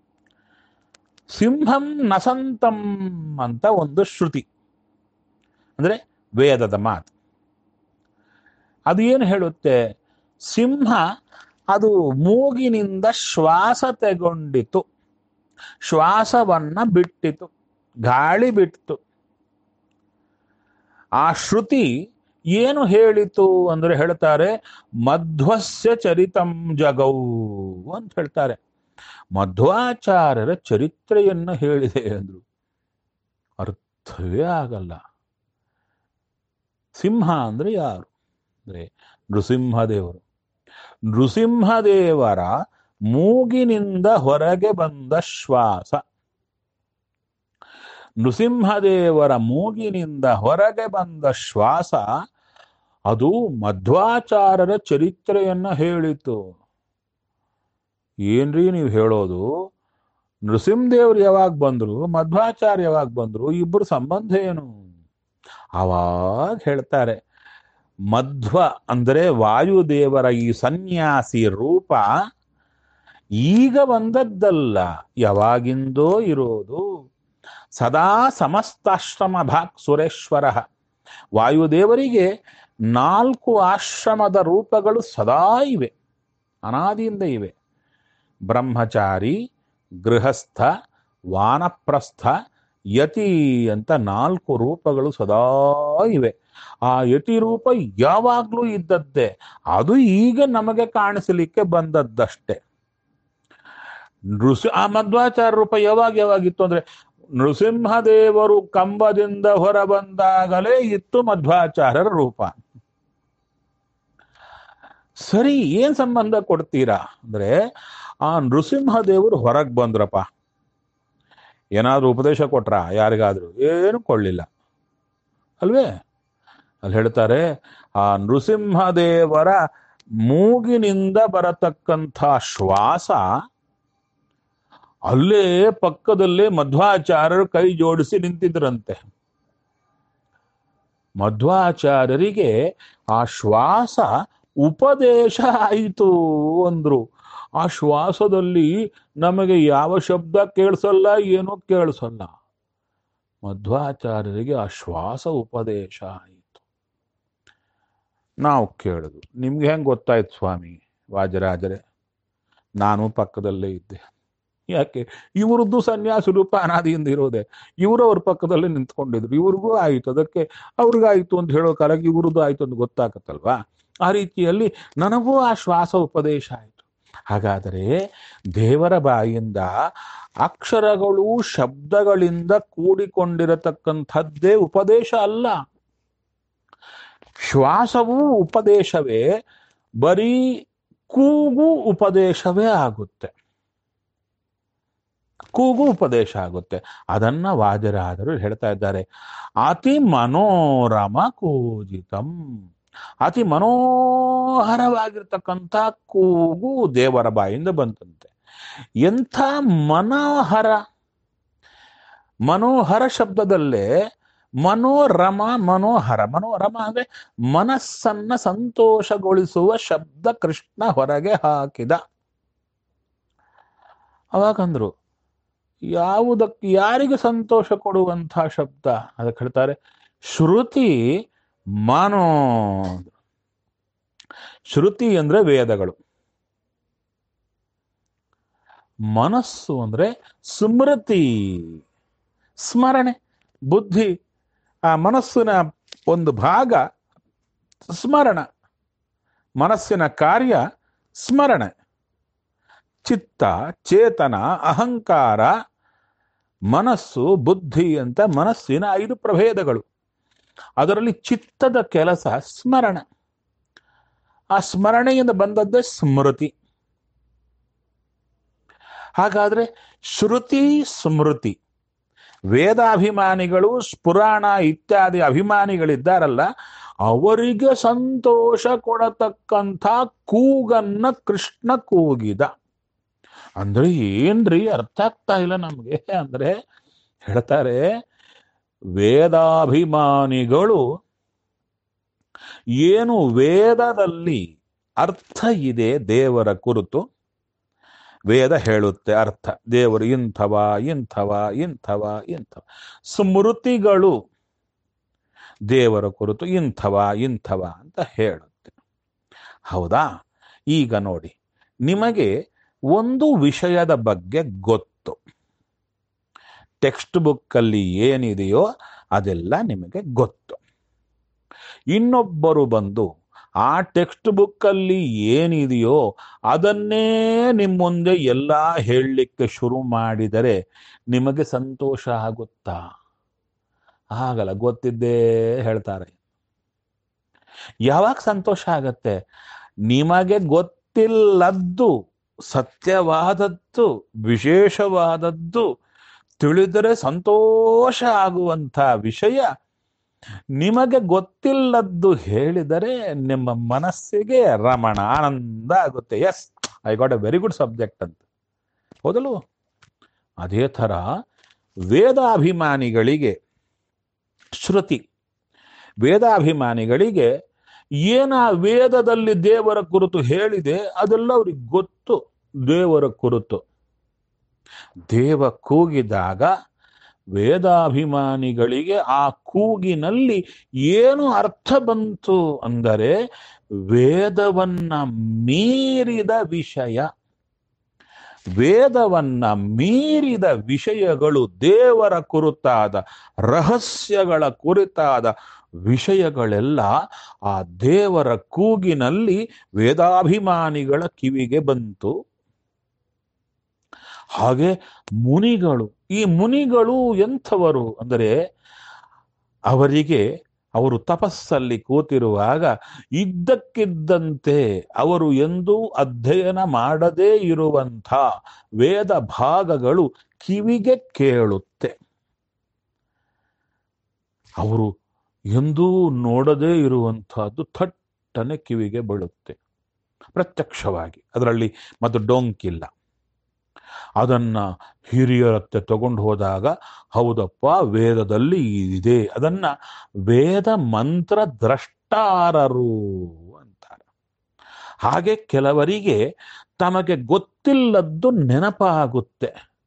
ಸಿಂಹಂ ನಸಂತಂ ಅಂತ ಒಂದು ಶ್ರುತಿ ಅಂದ್ರೆ ವೇದದ ಮಾತು ಅದು ಏನು ಹೇಳುತ್ತೆ ಸಿಂಹ ಅದು ಮೂಗಿನಿಂದ ಶ್ವಾಸ ತೆಗೊಂಡಿತು ಶ್ವಾಸವನ್ನ ಬಿಟ್ಟಿತು ಗಾಳಿ ಬಿಟ್ಟಿತು ಆ ಶ್ರುತಿ ಏನು ಹೇಳಿತು ಅಂದ್ರೆ ಹೇಳ್ತಾರೆ ಮಧ್ವಸ್ಯ ಚರಿತಂ ಜಗೌ ಅಂತ ಹೇಳ್ತಾರೆ ಮಧ್ವಾಚಾರ್ಯರ ಚರಿತ್ರೆಯನ್ನು ಹೇಳಿದೆ ಅಂದ್ರು ಅರ್ಥವೇ ಆಗಲ್ಲ ಸಿಂಹ ಅಂದ್ರೆ ಯಾರು ಅಂದ್ರೆ ನೃಸಿಂಹದೇವರು ನೃಸಿಂಹದೇವರ ಮೂಗಿನಿಂದ ಹೊರಗೆ ಬಂದ ಶ್ವಾಸ ನೃಸಿಂಹದೇವರ ಮೂಗಿನಿಂದ ಹೊರಗೆ ಬಂದ ಶ್ವಾಸ ಅದು ಮಧ್ವಾಚಾರ್ಯರ ಚರಿತ್ರೆಯನ್ನ ಹೇಳಿತು ಏನ್ರಿ ನೀವು ಹೇಳೋದು ನೃಸಿಂಹದೇವ್ರು ಯಾವಾಗ ಬಂದ್ರು ಮಧ್ವಾಚಾರ್ಯ ಯಾವಾಗ ಬಂದ್ರು ಇಬ್ಬರು ಸಂಬಂಧ ಏನು ಅವಾಗ ಹೇಳ್ತಾರೆ ಮಧ್ವ ಅಂದರೆ ವಾಯುದೇವರ ಈ ಸನ್ಯಾಸಿ ರೂಪ ಈಗ ಬಂದದ್ದಲ್ಲ ಯಾವಾಗಿಂದೋ ಇರೋದು ಸದಾ ಸಮಸ್ತಾಶ್ರಮ ಭಾಕ್ ಸುರೇಶ್ವರ ವಾಯುದೇವರಿಗೆ ನಾಲ್ಕು ಆಶ್ರಮದ ರೂಪಗಳು ಸದಾ ಇವೆ ಅನಾದಿಯಿಂದ ಇವೆ ಬ್ರಹ್ಮಚಾರಿ ಗೃಹಸ್ಥ ವಾನಪ್ರಸ್ಥ ಯತಿ ಅಂತ ನಾಲ್ಕು ರೂಪಗಳು ಸದಾ ಇವೆ ಆ ಯತಿ ರೂಪ ಯಾವಾಗ್ಲೂ ಇದ್ದದ್ದೇ ಅದು ಈಗ ನಮಗೆ ಕಾಣಿಸಲಿಕ್ಕೆ ಬಂದದ್ದಷ್ಟೇ ನೃಸಿ ಆ ಮಧ್ವಾಚಾರ್ಯ ರೂಪ ಯಾವಾಗ ಯಾವಾಗಿತ್ತು ಅಂದ್ರೆ ನೃಸಿಂಹದೇವರು ಕಂಬದಿಂದ ಹೊರ ಬಂದಾಗಲೇ ಇತ್ತು ಮಧ್ವಾಚಾರ್ಯರ ರೂಪ ಸರಿ ಏನ್ ಸಂಬಂಧ ಕೊಡ್ತೀರಾ ಅಂದ್ರೆ ಆ ನೃಸಿಂಹದೇವರು ಹೊರಗೆ ಬಂದ್ರಪ್ಪ ಏನಾದ್ರೂ ಉಪದೇಶ ಕೊಟ್ರ ಯಾರಿಗಾದ್ರೂ ಏನು ಕೊಳ್ಳಿಲ್ಲ ಅಲ್ವೇ ಅಲ್ಲಿ ಹೇಳ್ತಾರೆ ಆ ನೃಸಿಂಹದೇವರ ಮೂಗಿನಿಂದ ಬರತಕ್ಕಂಥ ಶ್ವಾಸ ಅಲ್ಲೇ ಪಕ್ಕದಲ್ಲೇ ಮಧ್ವಾಚಾರ್ಯರು ಕೈ ಜೋಡಿಸಿ ನಿಂತಿದ್ರಂತೆ ಮಧ್ವಾಚಾರ್ಯರಿಗೆ ಆ ಶ್ವಾಸ ಉಪದೇಶ ಆಯಿತು ಅಂದ್ರು ಆ ಶ್ವಾಸದಲ್ಲಿ ನಮಗೆ ಯಾವ ಶಬ್ದ ಕೇಳಿಸಲ್ಲ ಏನೂ ಕೇಳಿಸಲ್ಲ ಮಧ್ವಾಚಾರ್ಯರಿಗೆ ಆ ಶ್ವಾಸ ಉಪದೇಶ ಆಯಿತು ನಾವು ಕೇಳುದು ನಿಮ್ಗೆ ಹೆಂಗ್ ಗೊತ್ತಾಯ್ತು ಸ್ವಾಮಿ ವಾಜರಾಜರೇ ನಾನು ಪಕ್ಕದಲ್ಲೇ ಇದ್ದೆ ಯಾಕೆ ಇವರದ್ದು ಸನ್ಯಾಸ ರೂಪ ಅನಾದಿಯಿಂದ ಇರೋದೆ ಇವರು ಅವ್ರ ಪಕ್ಕದಲ್ಲೇ ನಿಂತ್ಕೊಂಡಿದ್ರು ಇವ್ರಿಗೂ ಆಯಿತು ಅದಕ್ಕೆ ಅವ್ರಿಗಾಯ್ತು ಅಂತ ಹೇಳೋ ಕಾಲಕ್ಕೆ ಇವ್ರದ್ದು ಆಯ್ತು ಅಂತ ಗೊತ್ತಾಗತ್ತಲ್ವಾ ಆ ರೀತಿಯಲ್ಲಿ ನನಗೂ ಆ ಶ್ವಾಸ ಉಪದೇಶ ಆಯಿತು ಹಾಗಾದರೆ ದೇವರ ಬಾಯಿಂದ ಅಕ್ಷರಗಳು ಶಬ್ದಗಳಿಂದ ಕೂಡಿಕೊಂಡಿರತಕ್ಕಂಥದ್ದೇ ಉಪದೇಶ ಅಲ್ಲ ಶ್ವಾಸವೂ ಉಪದೇಶವೇ ಬರೀ ಕೂಗು ಉಪದೇಶವೇ ಆಗುತ್ತೆ ಕೂಗು ಉಪದೇಶ ಆಗುತ್ತೆ ಅದನ್ನ ವಾಜರಾದರು ಹೇಳ್ತಾ ಇದ್ದಾರೆ ಅತಿ ಮನೋರಮ ಕೂಜಿತಂ ಅತಿ ಮನೋಹರವಾಗಿರ್ತಕ್ಕಂಥ ಕೂಗು ದೇವರ ಬಾಯಿಂದ ಬಂತಂತೆ ಎಂಥ ಮನೋಹರ ಮನೋಹರ ಶಬ್ದದಲ್ಲೇ ಮನೋರಮ ಮನೋಹರ ಮನೋರಮ ಅಂದ್ರೆ ಮನಸ್ಸನ್ನ ಸಂತೋಷಗೊಳಿಸುವ ಶಬ್ದ ಕೃಷ್ಣ ಹೊರಗೆ ಹಾಕಿದ ಅವಾಗಂದ್ರು ಯಾವುದಕ್ಕೆ ಯಾರಿಗೆ ಸಂತೋಷ ಕೊಡುವಂಥ ಶಬ್ದ ಅದಕ್ಕೆ ಹೇಳ್ತಾರೆ ಶ್ರುತಿ ಮನೋ ಶ್ರುತಿ ಅಂದ್ರೆ ವೇದಗಳು ಮನಸ್ಸು ಅಂದ್ರೆ ಸ್ಮೃತಿ ಸ್ಮರಣೆ ಬುದ್ಧಿ ಆ ಮನಸ್ಸಿನ ಒಂದು ಭಾಗ ಸ್ಮರಣ ಮನಸ್ಸಿನ ಕಾರ್ಯ ಸ್ಮರಣೆ ಚಿತ್ತ ಚೇತನ ಅಹಂಕಾರ ಮನಸ್ಸು ಬುದ್ಧಿ ಅಂತ ಮನಸ್ಸಿನ ಐದು ಪ್ರಭೇದಗಳು ಅದರಲ್ಲಿ ಚಿತ್ತದ ಕೆಲಸ ಸ್ಮರಣ ಆ ಸ್ಮರಣೆಯಿಂದ ಬಂದದ್ದೇ ಸ್ಮೃತಿ ಹಾಗಾದ್ರೆ ಶ್ರುತಿ ಸ್ಮೃತಿ ವೇದಾಭಿಮಾನಿಗಳು ಪುರಾಣ ಇತ್ಯಾದಿ ಅಭಿಮಾನಿಗಳಿದ್ದಾರಲ್ಲ ಅವರಿಗೆ ಸಂತೋಷ ಕೊಡತಕ್ಕಂಥ ಕೂಗನ್ನ ಕೃಷ್ಣ ಕೂಗಿದ ಅಂದ್ರೆ ಏನ್ರಿ ಅರ್ಥ ಆಗ್ತಾ ಇಲ್ಲ ನಮ್ಗೆ ಅಂದ್ರೆ ಹೇಳ್ತಾರೆ ವೇದಾಭಿಮಾನಿಗಳು ಏನು ವೇದದಲ್ಲಿ ಅರ್ಥ ಇದೆ ದೇವರ ಕುರಿತು ವೇದ ಹೇಳುತ್ತೆ ಅರ್ಥ ದೇವರು ಇಂಥವ ಇಂಥವ ಇಂಥವ ಇಂಥವ ಸ್ಮೃತಿಗಳು ದೇವರ ಕುರಿತು ಇಂಥವ ಇಂಥವ ಅಂತ ಹೇಳುತ್ತೆ ಹೌದಾ ಈಗ ನೋಡಿ ನಿಮಗೆ ಒಂದು ವಿಷಯದ ಬಗ್ಗೆ ಗೊತ್ತು ಟೆಕ್ಸ್ಟ್ ಬುಕ್ಕಲ್ಲಿ ಏನಿದೆಯೋ ಅದೆಲ್ಲ ನಿಮಗೆ ಗೊತ್ತು ಇನ್ನೊಬ್ಬರು ಬಂದು ಆ ಟೆಕ್ಸ್ಟ್ ಬುಕ್ಕಲ್ಲಿ ಏನಿದೆಯೋ ಅದನ್ನೇ ನಿಮ್ಮ ಮುಂದೆ ಎಲ್ಲ ಹೇಳಲಿಕ್ಕೆ ಶುರು ಮಾಡಿದರೆ ನಿಮಗೆ ಸಂತೋಷ ಆಗುತ್ತಾ ಆಗಲ್ಲ ಗೊತ್ತಿದ್ದೇ ಹೇಳ್ತಾರೆ ಯಾವಾಗ ಸಂತೋಷ ಆಗತ್ತೆ ನಿಮಗೆ ಗೊತ್ತ ಗೊತ್ತಿಲ್ಲದ್ದು ಸತ್ಯವಾದದ್ದು ವಿಶೇಷವಾದದ್ದು ತಿಳಿದರೆ ಸಂತೋಷ ಆಗುವಂಥ ವಿಷಯ ನಿಮಗೆ ಗೊತ್ತಿಲ್ಲದ್ದು ಹೇಳಿದರೆ ನಿಮ್ಮ ಮನಸ್ಸಿಗೆ ರಮಣ ಆನಂದ ಆಗುತ್ತೆ yes I got a very good subject ಅಂತ ಹೌದಲ್ವ ಅದೇ ಥರ ವೇದಾಭಿಮಾನಿಗಳಿಗೆ ಶ್ರುತಿ ವೇದಾಭಿಮಾನಿಗಳಿಗೆ ಏನ ವೇದದಲ್ಲಿ ದೇವರ ಕುರಿತು ಹೇಳಿದೆ ಅದೆಲ್ಲ ಅವ್ರಿಗೆ ಗೊತ್ತು ದೇವರ ಕುರಿತು ದೇವ ಕೂಗಿದಾಗ ವೇದಾಭಿಮಾನಿಗಳಿಗೆ ಆ ಕೂಗಿನಲ್ಲಿ ಏನು ಅರ್ಥ ಬಂತು ಅಂದರೆ ವೇದವನ್ನ ಮೀರಿದ ವಿಷಯ ವೇದವನ್ನ ಮೀರಿದ ವಿಷಯಗಳು ದೇವರ ಕುರಿತಾದ ರಹಸ್ಯಗಳ ಕುರಿತಾದ ವಿಷಯಗಳೆಲ್ಲ ಆ ದೇವರ ಕೂಗಿನಲ್ಲಿ ವೇದಾಭಿಮಾನಿಗಳ ಕಿವಿಗೆ ಬಂತು ಹಾಗೆ ಮುನಿಗಳು ಈ ಮುನಿಗಳು ಎಂಥವರು ಅಂದರೆ ಅವರಿಗೆ ಅವರು ತಪಸ್ಸಲ್ಲಿ ಕೂತಿರುವಾಗ ಇದ್ದಕ್ಕಿದ್ದಂತೆ ಅವರು ಎಂದೂ ಅಧ್ಯಯನ ಮಾಡದೇ ಇರುವಂಥ ವೇದ ಭಾಗಗಳು ಕಿವಿಗೆ ಕೇಳುತ್ತೆ ಅವರು ಎಂದೂ ನೋಡದೇ ಇರುವಂತಹದ್ದು ಥಟ್ಟನೆ ಕಿವಿಗೆ ಬೀಳುತ್ತೆ ಪ್ರತ್ಯಕ್ಷವಾಗಿ ಅದರಲ್ಲಿ ಮತ್ತು ಡೊಂಕಿಲ್ಲ ಅದನ್ನ ಹಿರಿಯರತ್ತೆ ತಗೊಂಡು ಹೋದಾಗ ಹೌದಪ್ಪ ವೇದದಲ್ಲಿ ಇದೆ ಅದನ್ನ ವೇದ ಮಂತ್ರ ದ್ರಷ್ಟಾರರು ಅಂತಾರೆ ಹಾಗೆ ಕೆಲವರಿಗೆ ತಮಗೆ ಗೊತ್ತಿಲ್ಲದ್ದು ನೆನಪಾಗುತ್ತೆ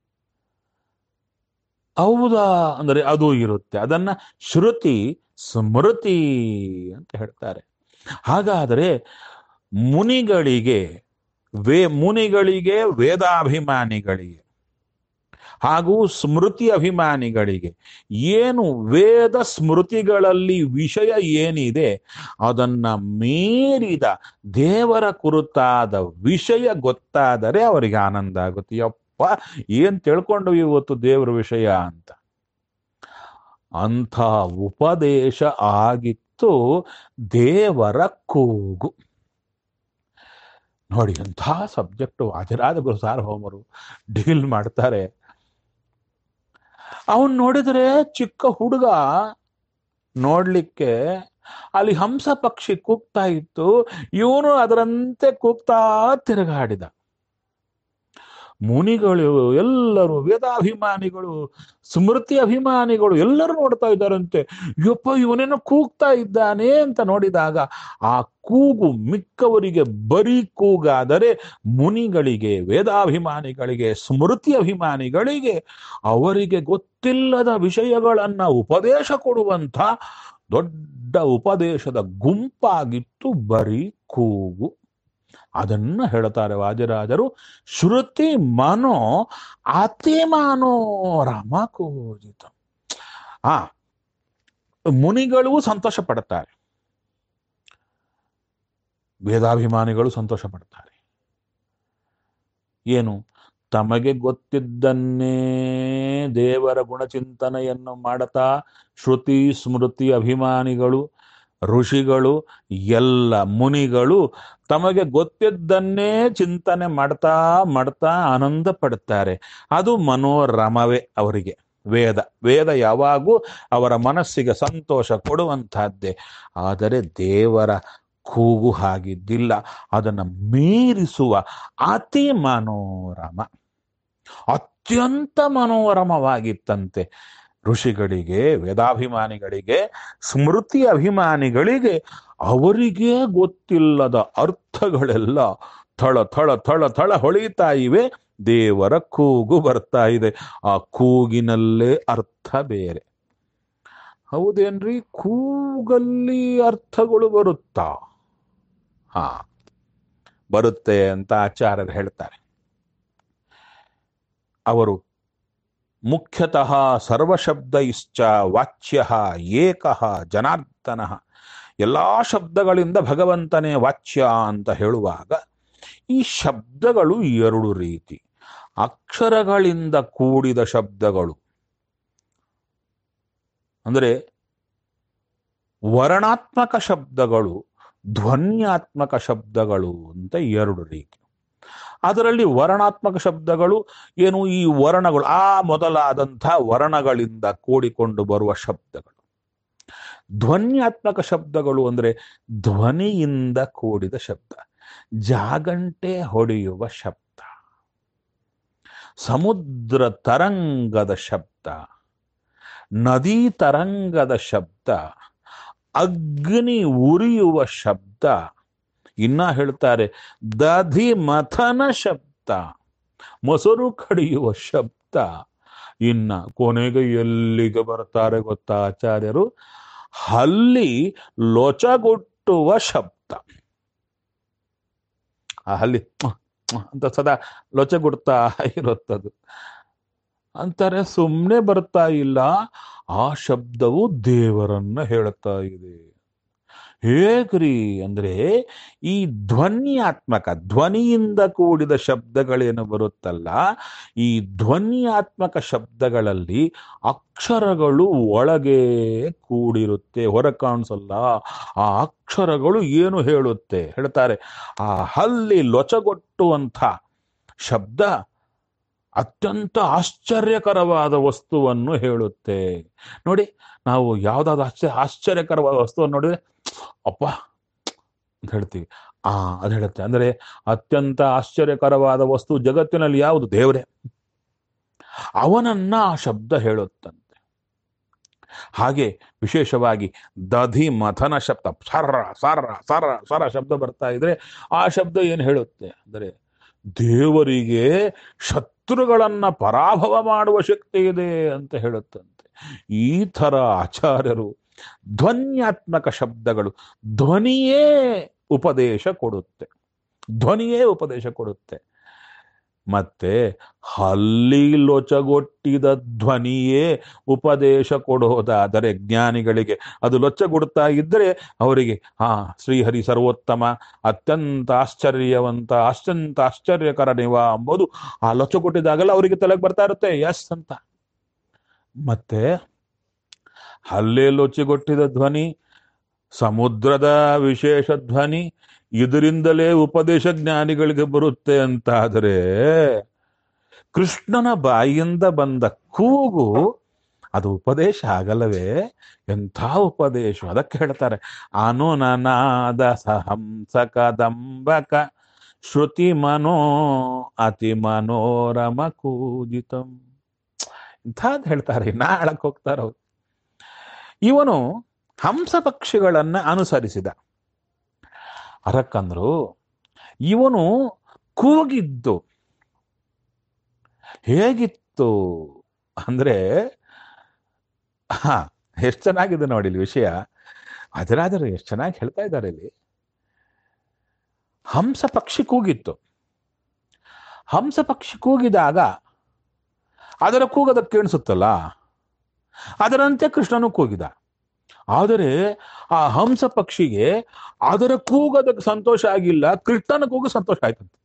ಹೌದಾ ಅಂದರೆ ಅದು ಇರುತ್ತೆ ಅದನ್ನ ಶ್ರುತಿ ಸ್ಮೃತಿ ಅಂತ ಹೇಳ್ತಾರೆ ಹಾಗಾದರೆ ಮುನಿಗಳಿಗೆ ವೇ ಮುನಿಗಳಿಗೆ ವೇದಾಭಿಮಾನಿಗಳಿಗೆ ಹಾಗೂ ಸ್ಮೃತಿ ಅಭಿಮಾನಿಗಳಿಗೆ ಏನು ವೇದ ಸ್ಮೃತಿಗಳಲ್ಲಿ ವಿಷಯ ಏನಿದೆ ಅದನ್ನ ಮೀರಿದ ದೇವರ ಕುರಿತಾದ ವಿಷಯ ಗೊತ್ತಾದರೆ ಅವರಿಗೆ ಆನಂದ ಆಗುತ್ತೆ ಯಪ್ಪ ಏನ್ ತಿಳ್ಕೊಂಡು ಇವತ್ತು ದೇವರ ವಿಷಯ ಅಂತ ಅಂಥ ಉಪದೇಶ ಆಗಿತ್ತು ದೇವರ ಕೂಗು ನೋಡಿ ಎಂಥ ಸಬ್ಜೆಕ್ಟ್ ಹಾಜರಾದ ಗುರು ಸಾರ್ವಭೌಮರು ಡೀಲ್ ಮಾಡ್ತಾರೆ ಅವನ್ ನೋಡಿದ್ರೆ ಚಿಕ್ಕ ಹುಡುಗ ನೋಡ್ಲಿಕ್ಕೆ ಅಲ್ಲಿ ಹಂಸ ಪಕ್ಷಿ ಕೂಗ್ತಾ ಇತ್ತು ಇವನು ಅದರಂತೆ ಕೂಗ್ತಾ ತಿರುಗಾಡಿದ ಮುನಿಗಳು ಎಲ್ಲರೂ ವೇದಾಭಿಮಾನಿಗಳು ಸ್ಮೃತಿ ಅಭಿಮಾನಿಗಳು ಎಲ್ಲರೂ ನೋಡ್ತಾ ಇದ್ದಾರಂತೆ ಯಪ್ಪ ಇವನೇನೋ ಕೂಗ್ತಾ ಇದ್ದಾನೆ ಅಂತ ನೋಡಿದಾಗ ಆ ಕೂಗು ಮಿಕ್ಕವರಿಗೆ ಬರೀ ಕೂಗಾದರೆ ಮುನಿಗಳಿಗೆ ವೇದಾಭಿಮಾನಿಗಳಿಗೆ ಸ್ಮೃತಿ ಅಭಿಮಾನಿಗಳಿಗೆ ಅವರಿಗೆ ಗೊತ್ತಿಲ್ಲದ ವಿಷಯಗಳನ್ನ ಉಪದೇಶ ಕೊಡುವಂಥ ದೊಡ್ಡ ಉಪದೇಶದ ಗುಂಪಾಗಿತ್ತು ಬರೀ ಕೂಗು ಅದನ್ನ ಹೇಳ್ತಾರೆ ವಾಜರಾಜರು ಶ್ರುತಿ ಮನೋ ಅತಿ ಮನೋರಮ ಕೂಜಿತ ಆ ಮುನಿಗಳು ಸಂತೋಷ ಪಡುತ್ತಾರೆ ವೇದಾಭಿಮಾನಿಗಳು ಸಂತೋಷ ಪಡ್ತಾರೆ ಏನು ತಮಗೆ ಗೊತ್ತಿದ್ದನ್ನೇ ದೇವರ ಗುಣಚಿಂತನೆಯನ್ನು ಮಾಡುತ್ತಾ ಶ್ರುತಿ ಸ್ಮೃತಿ ಅಭಿಮಾನಿಗಳು ಋಷಿಗಳು ಎಲ್ಲ ಮುನಿಗಳು ತಮಗೆ ಗೊತ್ತಿದ್ದನ್ನೇ ಚಿಂತನೆ ಮಾಡ್ತಾ ಮಾಡ್ತಾ ಆನಂದ ಪಡುತ್ತಾರೆ ಅದು ಮನೋರಮವೇ ಅವರಿಗೆ ವೇದ ವೇದ ಯಾವಾಗೂ ಅವರ ಮನಸ್ಸಿಗೆ ಸಂತೋಷ ಕೊಡುವಂತಹದ್ದೇ ಆದರೆ ದೇವರ ಕೂಗು ಹಾಗಿದ್ದಿಲ್ಲ ಅದನ್ನು ಮೀರಿಸುವ ಅತಿ ಮನೋರಮ ಅತ್ಯಂತ ಮನೋರಮವಾಗಿತ್ತಂತೆ ಋಷಿಗಳಿಗೆ ವೇದಾಭಿಮಾನಿಗಳಿಗೆ ಸ್ಮೃತಿ ಅಭಿಮಾನಿಗಳಿಗೆ ಅವರಿಗೆ ಗೊತ್ತಿಲ್ಲದ ಅರ್ಥಗಳೆಲ್ಲ ಥಳ ಥಳ ಥಳ ಥಳ ಹೊಳಿತಾ ಇವೆ ದೇವರ ಕೂಗು ಬರ್ತಾ ಇದೆ ಆ ಕೂಗಿನಲ್ಲೇ ಅರ್ಥ ಬೇರೆ ಹೌದೇನ್ರಿ ಕೂಗಲ್ಲಿ ಅರ್ಥಗಳು ಬರುತ್ತಾ ಹಾ ಬರುತ್ತೆ ಅಂತ ಆಚಾರ್ಯರು ಹೇಳ್ತಾರೆ ಅವರು ಮುಖ್ಯತಃ ಸರ್ವಶಬ್ದ ಇಶ್ಚ ವಾಚ್ಯ ಏಕಃ ಜನಾರ್ದನ ಎಲ್ಲ ಶಬ್ದಗಳಿಂದ ಭಗವಂತನೇ ವಾಚ್ಯ ಅಂತ ಹೇಳುವಾಗ ಈ ಶಬ್ದಗಳು ಎರಡು ರೀತಿ ಅಕ್ಷರಗಳಿಂದ ಕೂಡಿದ ಶಬ್ದಗಳು ಅಂದರೆ ವರ್ಣಾತ್ಮಕ ಶಬ್ದಗಳು ಧ್ವನ್ಯಾತ್ಮಕ ಶಬ್ದಗಳು ಅಂತ ಎರಡು ರೀತಿ ಅದರಲ್ಲಿ ವರ್ಣಾತ್ಮಕ ಶಬ್ದಗಳು ಏನು ಈ ವರ್ಣಗಳು ಆ ಮೊದಲಾದಂಥ ವರ್ಣಗಳಿಂದ ಕೂಡಿಕೊಂಡು ಬರುವ ಶಬ್ದಗಳು ಧ್ವನ್ಯಾತ್ಮಕ ಶಬ್ದಗಳು ಅಂದ್ರೆ ಧ್ವನಿಯಿಂದ ಕೂಡಿದ ಶಬ್ದ ಜಾಗಂಟೆ ಹೊಡೆಯುವ ಶಬ್ದ ಸಮುದ್ರ ತರಂಗದ ಶಬ್ದ ನದಿ ತರಂಗದ ಶಬ್ದ ಅಗ್ನಿ ಉರಿಯುವ ಶಬ್ದ ಇನ್ನ ಹೇಳ್ತಾರೆ ದಧಿ ಮಥನ ಶಬ್ದ ಮೊಸರು ಕಡಿಯುವ ಶಬ್ದ ಇನ್ನ ಕೊನೆಗೆ ಎಲ್ಲಿಗೆ ಬರ್ತಾರೆ ಗೊತ್ತಾ ಆಚಾರ್ಯರು ಹಲ್ಲಿ ಲೊಚಗೊಟ್ಟುವ ಶಬ್ದ ಆ ಹಲ್ಲಿ ಅಂತ ಸದಾ ಲೊಚಗುಡ್ತಾ ಇರುತ್ತದು ಅಂತಾರೆ ಸುಮ್ಮನೆ ಬರ್ತಾ ಇಲ್ಲ ಆ ಶಬ್ದವು ದೇವರನ್ನ ಹೇಳ್ತಾ ಇದೆ ಹೇಗ್ರಿ ಅಂದ್ರೆ ಈ ಧ್ವನ್ಯಾತ್ಮಕ ಧ್ವನಿಯಿಂದ ಕೂಡಿದ ಶಬ್ದಗಳೇನು ಬರುತ್ತಲ್ಲ ಈ ಧ್ವನ್ಯಾತ್ಮಕ ಶಬ್ದಗಳಲ್ಲಿ ಅಕ್ಷರಗಳು ಒಳಗೆ ಕೂಡಿರುತ್ತೆ ಹೊರ ಕಾಣಿಸಲ್ಲ ಆ ಅಕ್ಷರಗಳು ಏನು ಹೇಳುತ್ತೆ ಹೇಳ್ತಾರೆ ಆ ಹಲ್ಲಿ ಲೊಚಗೊಟ್ಟುವಂಥ ಶಬ್ದ ಅತ್ಯಂತ ಆಶ್ಚರ್ಯಕರವಾದ ವಸ್ತುವನ್ನು ಹೇಳುತ್ತೆ ನೋಡಿ ನಾವು ಯಾವ್ದಾದ್ರು ಆಶ್ಚರ್ಯ ಆಶ್ಚರ್ಯಕರವಾದ ವಸ್ತುವನ್ನು ನೋಡಿದ್ರೆ ಅಪ್ಪ ಅಂತ ಹೇಳ್ತೀವಿ ಆ ಅದು ಹೇಳುತ್ತೆ ಅಂದ್ರೆ ಅತ್ಯಂತ ಆಶ್ಚರ್ಯಕರವಾದ ವಸ್ತು ಜಗತ್ತಿನಲ್ಲಿ ಯಾವುದು ದೇವರೇ ಅವನನ್ನ ಆ ಶಬ್ದ ಹೇಳುತ್ತಂತೆ ಹಾಗೆ ವಿಶೇಷವಾಗಿ ದಧಿ ಮಥನ ಶಬ್ದ ಸರ್ರ ಸರ್ರ ಸರ್ರ ಸರ ಶಬ್ದ ಬರ್ತಾ ಇದ್ರೆ ಆ ಶಬ್ದ ಏನು ಹೇಳುತ್ತೆ ಅಂದರೆ ದೇವರಿಗೆ ಶತ್ರುಗಳನ್ನ ಪರಾಭವ ಮಾಡುವ ಶಕ್ತಿ ಇದೆ ಅಂತ ಹೇಳುತ್ತಂತೆ ಈ ಥರ ಆಚಾರ್ಯರು ಧ್ವನ್ಯಾತ್ಮಕ ಶಬ್ದಗಳು ಧ್ವನಿಯೇ ಉಪದೇಶ ಕೊಡುತ್ತೆ ಧ್ವನಿಯೇ ಉಪದೇಶ ಕೊಡುತ್ತೆ ಮತ್ತೆ ಹಲ್ಲಿ ಲೊಚಗೊಟ್ಟಿದ ಧ್ವನಿಯೇ ಉಪದೇಶ ಕೊಡೋದಾದರೆ ಜ್ಞಾನಿಗಳಿಗೆ ಅದು ಲೊಚ್ಚಗೊಡ್ತಾ ಇದ್ದರೆ ಅವರಿಗೆ ಹಾ ಶ್ರೀಹರಿ ಸರ್ವೋತ್ತಮ ಅತ್ಯಂತ ಆಶ್ಚರ್ಯವಂತ ಅತ್ಯಂತ ಆಶ್ಚರ್ಯಕರ ನಿವ ಎಂಬುದು ಆ ಲೊಚ್ಚಗೊಟ್ಟಿದಾಗಲ್ಲ ಅವರಿಗೆ ತಲೆಗೆ ಬರ್ತಾ ಇರುತ್ತೆ ಎಸ್ ಅಂತ ಮತ್ತೆ ಹಲ್ಲೆ ಲೊಚ್ಚಿಗೊಟ್ಟಿದ ಧ್ವನಿ ಸಮುದ್ರದ ವಿಶೇಷ ಧ್ವನಿ ಇದರಿಂದಲೇ ಉಪದೇಶ ಜ್ಞಾನಿಗಳಿಗೆ ಬರುತ್ತೆ ಅಂತಾದರೆ ಕೃಷ್ಣನ ಬಾಯಿಯಿಂದ ಬಂದ ಕೂಗು ಅದು ಉಪದೇಶ ಆಗಲ್ಲವೇ ಎಂಥ ಉಪದೇಶ ಅದಕ್ಕೆ ಹೇಳ್ತಾರೆ ಅನುನನಾದ ಸಹಂಸಕದಂಬಕ ಶ್ರುತಿ ಮನೋ ಅತಿ ಮನೋರಮ ಕೂಜಿತಂ ಇಂಥದ್ದು ಹೇಳ್ತಾರೆ ನಾಳಕ್ ಹೋಗ್ತಾರ ಅವ್ರು ಇವನು ಹಂಸ ಪಕ್ಷಿಗಳನ್ನ ಅನುಸರಿಸಿದ ಅದಕ್ಕಂದ್ರು ಇವನು ಕೂಗಿದ್ದು ಹೇಗಿತ್ತು ಅಂದ್ರೆ ಹಾ ಎಷ್ಟು ಚೆನ್ನಾಗಿದೆ ನೋಡಿ ಇಲ್ಲಿ ವಿಷಯ ಅದರಾದರೂ ಎಷ್ಟು ಚೆನ್ನಾಗಿ ಹೇಳ್ತಾ ಇದ್ದಾರೆ ಇಲ್ಲಿ ಹಂಸ ಪಕ್ಷಿ ಕೂಗಿತ್ತು ಹಂಸ ಪಕ್ಷಿ ಕೂಗಿದಾಗ ಅದರ ಕೂಗದ ಕೇಳಿಸುತ್ತಲ್ಲ ಅದರಂತೆ ಕೃಷ್ಣನು ಕೂಗಿದ ಆದರೆ ಆ ಹಂಸ ಪಕ್ಷಿಗೆ ಅದರ ಕೂಗದ ಸಂತೋಷ ಆಗಿಲ್ಲ ಕೃಷ್ಣನ ಕೂಗು ಸಂತೋಷ ಆಯ್ತಂತೆ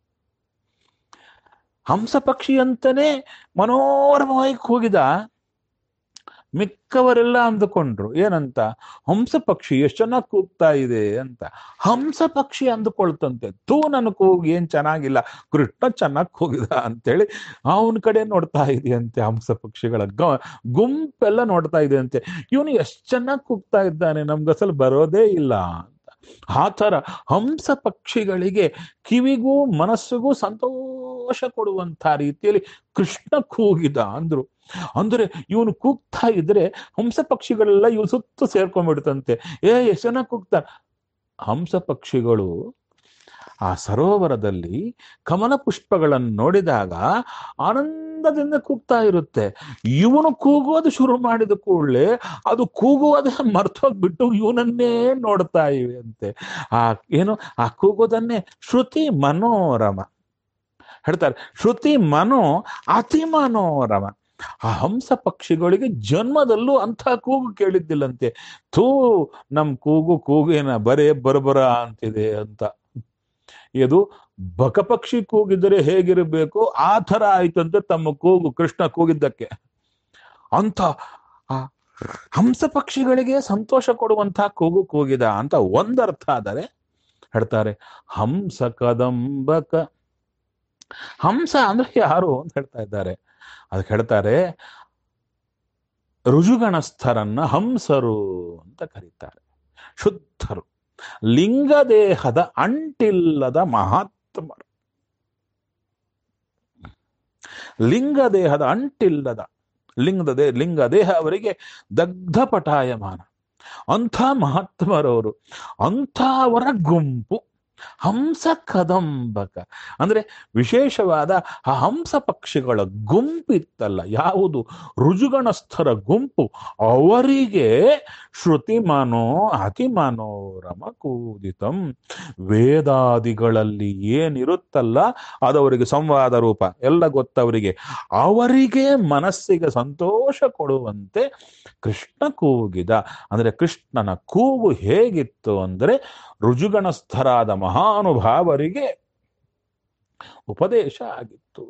ಹಂಸ ಪಕ್ಷಿ ಅಂತಾನೆ ಮನೋರಮವಾಗಿ ಕೂಗಿದ ಮಿಕ್ಕವರೆಲ್ಲ ಅಂದುಕೊಂಡ್ರು ಏನಂತ ಹಂಸ ಪಕ್ಷಿ ಎಷ್ಟು ಚೆನ್ನಾಗಿ ಕೂಗ್ತಾ ಇದೆ ಅಂತ ಹಂಸ ಪಕ್ಷಿ ಅಂದುಕೊಳ್ತಂತೆ ತೂ ನನ್ನ ಕೂಗು ಏನ್ ಚೆನ್ನಾಗಿಲ್ಲ ಕೃಷ್ಣ ಚೆನ್ನಾಗಿ ಕೂಗಿದ ಅಂತೇಳಿ ಅವನ ಕಡೆ ನೋಡ್ತಾ ಇದೆಯಂತೆ ಹಂಸ ಪಕ್ಷಿಗಳ ಗ ಗುಂಪೆಲ್ಲ ನೋಡ್ತಾ ಇದೆ ಅಂತೆ ಇವನು ಎಷ್ಟು ಚೆನ್ನಾಗಿ ಕೂಗ್ತಾ ಇದ್ದಾನೆ ನಮ್ಗಸಲು ಬರೋದೇ ಇಲ್ಲ ಅಂತ ಆ ಥರ ಹಂಸ ಪಕ್ಷಿಗಳಿಗೆ ಕಿವಿಗೂ ಮನಸ್ಸಿಗೂ ಸಂತೋಷ ಕೊಡುವಂತ ರೀತಿಯಲ್ಲಿ ಕೃಷ್ಣ ಕೂಗಿದ ಅಂದ್ರು ಅಂದ್ರೆ ಇವನು ಕೂಗ್ತಾ ಇದ್ರೆ ಹಂಸ ಪಕ್ಷಿಗಳೆಲ್ಲ ಇವ್ ಸುತ್ತ ಸೇರ್ಕೊಂಡ್ಬಿಡ್ತಂತೆ ಏ ಎಷ್ಟು ಚೆನ್ನಾಗಿ ಕೂಗ್ತಾನೆ ಹಂಸ ಪಕ್ಷಿಗಳು ಆ ಸರೋವರದಲ್ಲಿ ಕಮಲ ಪುಷ್ಪಗಳನ್ನು ನೋಡಿದಾಗ ಆನಂದದಿಂದ ಕೂಗ್ತಾ ಇರುತ್ತೆ ಇವನು ಕೂಗೋದು ಶುರು ಮಾಡಿದ ಕೂಡಲೇ ಅದು ಕೂಗುವುದೇ ಮರ್ತೋಗ್ಬಿಟ್ಟು ಇವನನ್ನೇ ನೋಡ್ತಾ ಇವೆ ಅಂತೆ ಆ ಏನು ಆ ಕೂಗೋದನ್ನೇ ಶ್ರುತಿ ಮನೋರಮ ಹೇಳ್ತಾರೆ ಶ್ರುತಿ ಮನೋ ಅತಿ ಮನೋರಮ ಆ ಹಂಸ ಪಕ್ಷಿಗಳಿಗೆ ಜನ್ಮದಲ್ಲೂ ಅಂಥ ಕೂಗು ಕೇಳಿದ್ದಿಲ್ಲಂತೆ ಥೂ ನಮ್ ಕೂಗು ಕೂಗೇನ ಬರೇ ಬರಬರ ಅಂತಿದೆ ಅಂತ ಇದು ಬಕಪಕ್ಷಿ ಕೂಗಿದರೆ ಹೇಗಿರಬೇಕು ಆ ಥರ ಆಯ್ತಂತೆ ತಮ್ಮ ಕೂಗು ಕೃಷ್ಣ ಕೂಗಿದ್ದಕ್ಕೆ ಅಂತ ಆ ಹಂಸ ಪಕ್ಷಿಗಳಿಗೆ ಸಂತೋಷ ಕೊಡುವಂತಹ ಕೂಗು ಕೂಗಿದ ಅಂತ ಒಂದರ್ಥ ಆದರೆ ಹೇಳ್ತಾರೆ ಹಂಸ ಕದಂಬಕ ಹಂಸ ಅಂದ್ರೆ ಯಾರು ಅಂತ ಹೇಳ್ತಾ ಇದ್ದಾರೆ ಅದಕ್ಕೆ ಹೇಳ್ತಾರೆ ರುಜುಗಣಸ್ಥರನ್ನ ಹಂಸರು ಅಂತ ಕರೀತಾರೆ ಶುದ್ಧರು ಲಿಂಗದೇಹದ ಅಂಟಿಲ್ಲದ ಮಹಾತ್ಮರು ಲಿಂಗದೇಹದ ಅಂಟಿಲ್ಲದ ಲಿಂಗದ ದೇ ಲಿಂಗ ದೇಹ ಅವರಿಗೆ ದಗ್ಧ ಪಟಾಯಮಾನ ಅಂಥ ಮಹಾತ್ಮರವರು ಅಂಥವರ ಗುಂಪು ಹಂಸ ಕದಂಬಕ ಅಂದ್ರೆ ವಿಶೇಷವಾದ ಆ ಹಂಸ ಪಕ್ಷಿಗಳ ಗುಂಪಿತ್ತಲ್ಲ ಯಾವುದು ರುಜುಗಣಸ್ಥರ ಗುಂಪು ಅವರಿಗೆ ಶ್ರುತಿ ಮನೋ ಅತಿ ಮನೋರಮ ಕೂದಿತಂ ವೇದಾದಿಗಳಲ್ಲಿ ಏನಿರುತ್ತಲ್ಲ ಅದವರಿಗೆ ಸಂವಾದ ರೂಪ ಎಲ್ಲ ಗೊತ್ತವರಿಗೆ ಅವರಿಗೆ ಮನಸ್ಸಿಗೆ ಸಂತೋಷ ಕೊಡುವಂತೆ ಕೃಷ್ಣ ಕೂಗಿದ ಅಂದ್ರೆ ಕೃಷ್ಣನ ಕೂಗು ಹೇಗಿತ್ತು ಅಂದ್ರೆ ರುಜುಗಣಸ್ಥರಾದ ಮಹಾನುಭಾವರಿಗೆ ಉಪದೇಶ ಆಗಿತ್ತು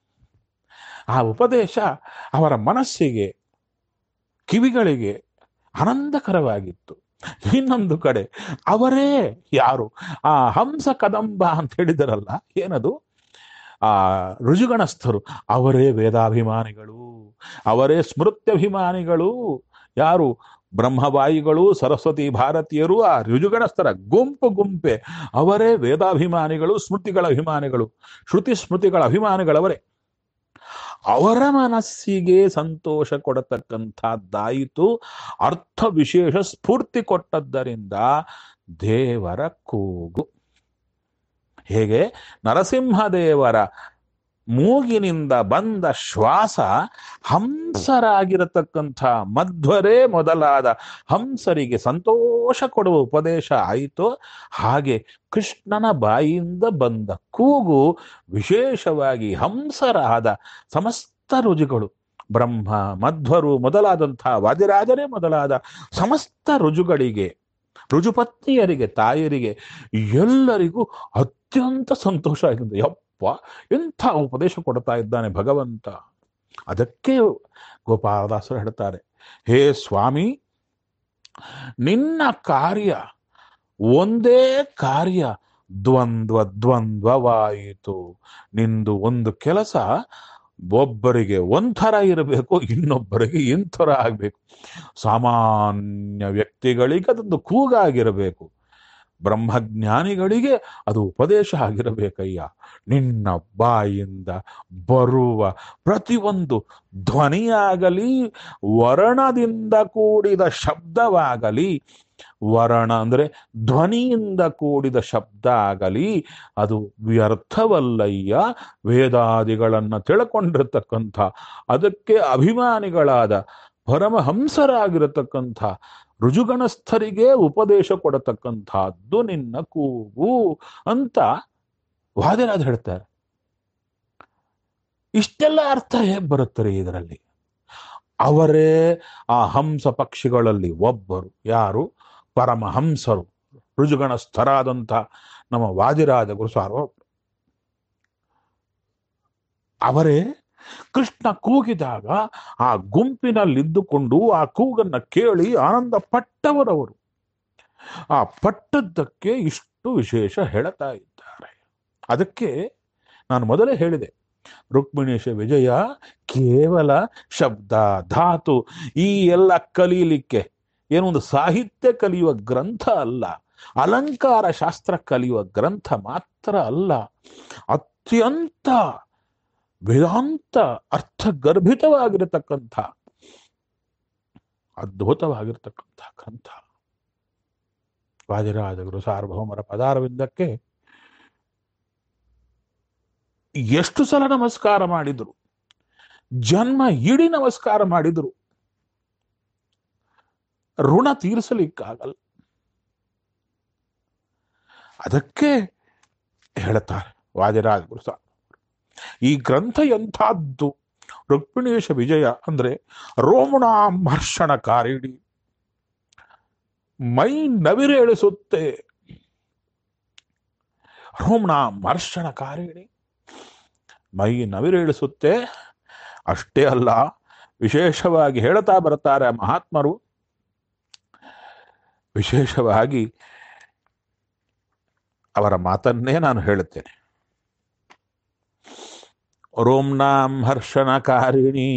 ಆ ಉಪದೇಶ ಅವರ ಮನಸ್ಸಿಗೆ ಕಿವಿಗಳಿಗೆ ಆನಂದಕರವಾಗಿತ್ತು ಇನ್ನೊಂದು ಕಡೆ ಅವರೇ ಯಾರು ಆ ಹಂಸ ಕದಂಬ ಅಂತ ಹೇಳಿದರಲ್ಲ ಏನದು ಆ ರುಜುಗಣಸ್ಥರು ಅವರೇ ವೇದಾಭಿಮಾನಿಗಳು ಅವರೇ ಸ್ಮೃತ್ಯಭಿಮಾನಿಗಳು ಯಾರು ಬ್ರಹ್ಮವಾಯಿಗಳು ಸರಸ್ವತಿ ಭಾರತೀಯರು ಆ ರುಜುಗಣಸ್ಥರ ಗುಂಪು ಗುಂಪೆ ಅವರೇ ವೇದಾಭಿಮಾನಿಗಳು ಸ್ಮೃತಿಗಳ ಅಭಿಮಾನಿಗಳು ಶ್ರುತಿ ಸ್ಮೃತಿಗಳ ಅಭಿಮಾನಿಗಳವರೇ ಅವರ ಮನಸ್ಸಿಗೆ ಸಂತೋಷ ಕೊಡತಕ್ಕಂಥದ್ದಾಯಿತು ಅರ್ಥ ವಿಶೇಷ ಸ್ಫೂರ್ತಿ ಕೊಟ್ಟದ್ದರಿಂದ ದೇವರ ಕೂಗು ಹೇಗೆ ನರಸಿಂಹದೇವರ ಮೂಗಿನಿಂದ ಬಂದ ಶ್ವಾಸ ಹಂಸರಾಗಿರತಕ್ಕಂಥ ಮಧ್ವರೇ ಮೊದಲಾದ ಹಂಸರಿಗೆ ಸಂತೋಷ ಕೊಡುವ ಉಪದೇಶ ಆಯಿತು ಹಾಗೆ ಕೃಷ್ಣನ ಬಾಯಿಯಿಂದ ಬಂದ ಕೂಗು ವಿಶೇಷವಾಗಿ ಹಂಸರಾದ ಸಮಸ್ತ ರುಜುಗಳು ಬ್ರಹ್ಮ ಮಧ್ವರು ಮೊದಲಾದಂಥ ವಾದಿರಾಜರೇ ಮೊದಲಾದ ಸಮಸ್ತ ರುಜುಗಳಿಗೆ ರುಜುಪತ್ನಿಯರಿಗೆ ತಾಯರಿಗೆ ಎಲ್ಲರಿಗೂ ಅತ್ಯಂತ ಸಂತೋಷ ಆಗಿದೆ ಯಪ್ಪ ಎಂಥ ಉಪದೇಶ ಕೊಡ್ತಾ ಇದ್ದಾನೆ ಭಗವಂತ ಅದಕ್ಕೆ ಗೋಪಾಲದಾಸರು ಹೇಳ್ತಾರೆ ಹೇ ಸ್ವಾಮಿ ನಿನ್ನ ಕಾರ್ಯ ಒಂದೇ ಕಾರ್ಯ ದ್ವಂದ್ವ ದ್ವಂದ್ವವಾಯಿತು ನಿಂದು ಒಂದು ಕೆಲಸ ಒಬ್ಬರಿಗೆ ಒಂಥರ ಇರಬೇಕು ಇನ್ನೊಬ್ಬರಿಗೆ ಇಂಥರ ಆಗಬೇಕು ಸಾಮಾನ್ಯ ವ್ಯಕ್ತಿಗಳಿಗೆ ಅದೊಂದು ಕೂಗಾಗಿರಬೇಕು ಬ್ರಹ್ಮಜ್ಞಾನಿಗಳಿಗೆ ಅದು ಉಪದೇಶ ಆಗಿರಬೇಕಯ್ಯ ನಿನ್ನ ಬಾಯಿಂದ ಬರುವ ಪ್ರತಿಯೊಂದು ಧ್ವನಿಯಾಗಲಿ ವರ್ಣದಿಂದ ಕೂಡಿದ ಶಬ್ದವಾಗಲಿ ವರ್ಣ ಅಂದ್ರೆ ಧ್ವನಿಯಿಂದ ಕೂಡಿದ ಶಬ್ದ ಆಗಲಿ ಅದು ವ್ಯರ್ಥವಲ್ಲಯ್ಯ ವೇದಾದಿಗಳನ್ನ ತಿಳ್ಕೊಂಡಿರ್ತಕ್ಕಂಥ ಅದಕ್ಕೆ ಅಭಿಮಾನಿಗಳಾದ ಪರಮಹಂಸರಾಗಿರತಕ್ಕಂಥ ರುಜುಗಣಸ್ಥರಿಗೆ ಉಪದೇಶ ಕೊಡತಕ್ಕಂಥದ್ದು ನಿನ್ನ ಕೂಗು ಅಂತ ವಾದಿರಾಜ್ ಹೇಳ್ತಾರೆ ಇಷ್ಟೆಲ್ಲ ಅರ್ಥ ಹೇಗೆ ಬರುತ್ತಾರೆ ಇದರಲ್ಲಿ ಅವರೇ ಆ ಹಂಸ ಪಕ್ಷಿಗಳಲ್ಲಿ ಒಬ್ಬರು ಯಾರು ಪರಮಹಂಸರು ರುಜುಗಣಸ್ಥರಾದಂಥ ನಮ್ಮ ವಾದಿರಾಜ ಗುರು ಸಾರ್ವಭೌಮರು ಅವರೇ ಕೃಷ್ಣ ಕೂಗಿದಾಗ ಆ ಗುಂಪಿನಲ್ಲಿದ್ದುಕೊಂಡು ಆ ಕೂಗನ್ನ ಕೇಳಿ ಆನಂದ ಪಟ್ಟವರವರು ಆ ಪಟ್ಟದ್ದಕ್ಕೆ ಇಷ್ಟು ವಿಶೇಷ ಹೇಳ್ತಾ ಇದ್ದಾರೆ ಅದಕ್ಕೆ ನಾನು ಮೊದಲೇ ಹೇಳಿದೆ ರುಕ್ಮಿಣೇಶ ವಿಜಯ ಕೇವಲ ಶಬ್ದ ಧಾತು ಈ ಎಲ್ಲ ಕಲೀಲಿಕ್ಕೆ ಏನೊಂದು ಸಾಹಿತ್ಯ ಕಲಿಯುವ ಗ್ರಂಥ ಅಲ್ಲ ಅಲಂಕಾರ ಶಾಸ್ತ್ರ ಕಲಿಯುವ ಗ್ರಂಥ ಮಾತ್ರ ಅಲ್ಲ ಅತ್ಯಂತ ವೇದಾಂತ ಅರ್ಥಗರ್ಭಿತವಾಗಿರತಕ್ಕಂಥ ಅದ್ಭುತವಾಗಿರ್ತಕ್ಕಂಥ ಗ್ರಂಥ ವಾದಿರಾಜ ಗುರು ಸಾರ್ವಭೌಮರ ಪದಾರವಿಂದಕ್ಕೆ ಎಷ್ಟು ಸಲ ನಮಸ್ಕಾರ ಮಾಡಿದ್ರು ಜನ್ಮ ಇಡೀ ನಮಸ್ಕಾರ ಮಾಡಿದ್ರು ಋಣ ತೀರಿಸಲಿಕ್ಕಾಗಲ್ಲ ಅದಕ್ಕೆ ಹೇಳ್ತಾರೆ ವಾದಿರಾಜ ಗುರು ಸಾರ್ವಭೌಮರು ಈ ಗ್ರಂಥ ಎಂಥದ್ದು ರುಕ್ಮಿಣೇಶ ವಿಜಯ ಅಂದ್ರೆ ರೋಮಣಾಮರ್ಷಣ ಕಾರಿಡಿ ಮೈ ನವಿರೇಳಿಸುತ್ತೆ ರೋಮಣಾಮರ್ಷಣ ಕಾರಿಣಿ ಮೈ ನವಿರೇಳಿಸುತ್ತೆ ಅಷ್ಟೇ ಅಲ್ಲ ವಿಶೇಷವಾಗಿ ಹೇಳ್ತಾ ಬರ್ತಾರೆ ಮಹಾತ್ಮರು ವಿಶೇಷವಾಗಿ ಅವರ ಮಾತನ್ನೇ ನಾನು ಹೇಳುತ್ತೇನೆ ರೋಮ್ನಾಂ ಹರ್ಷಣಕಾರಿಣಿ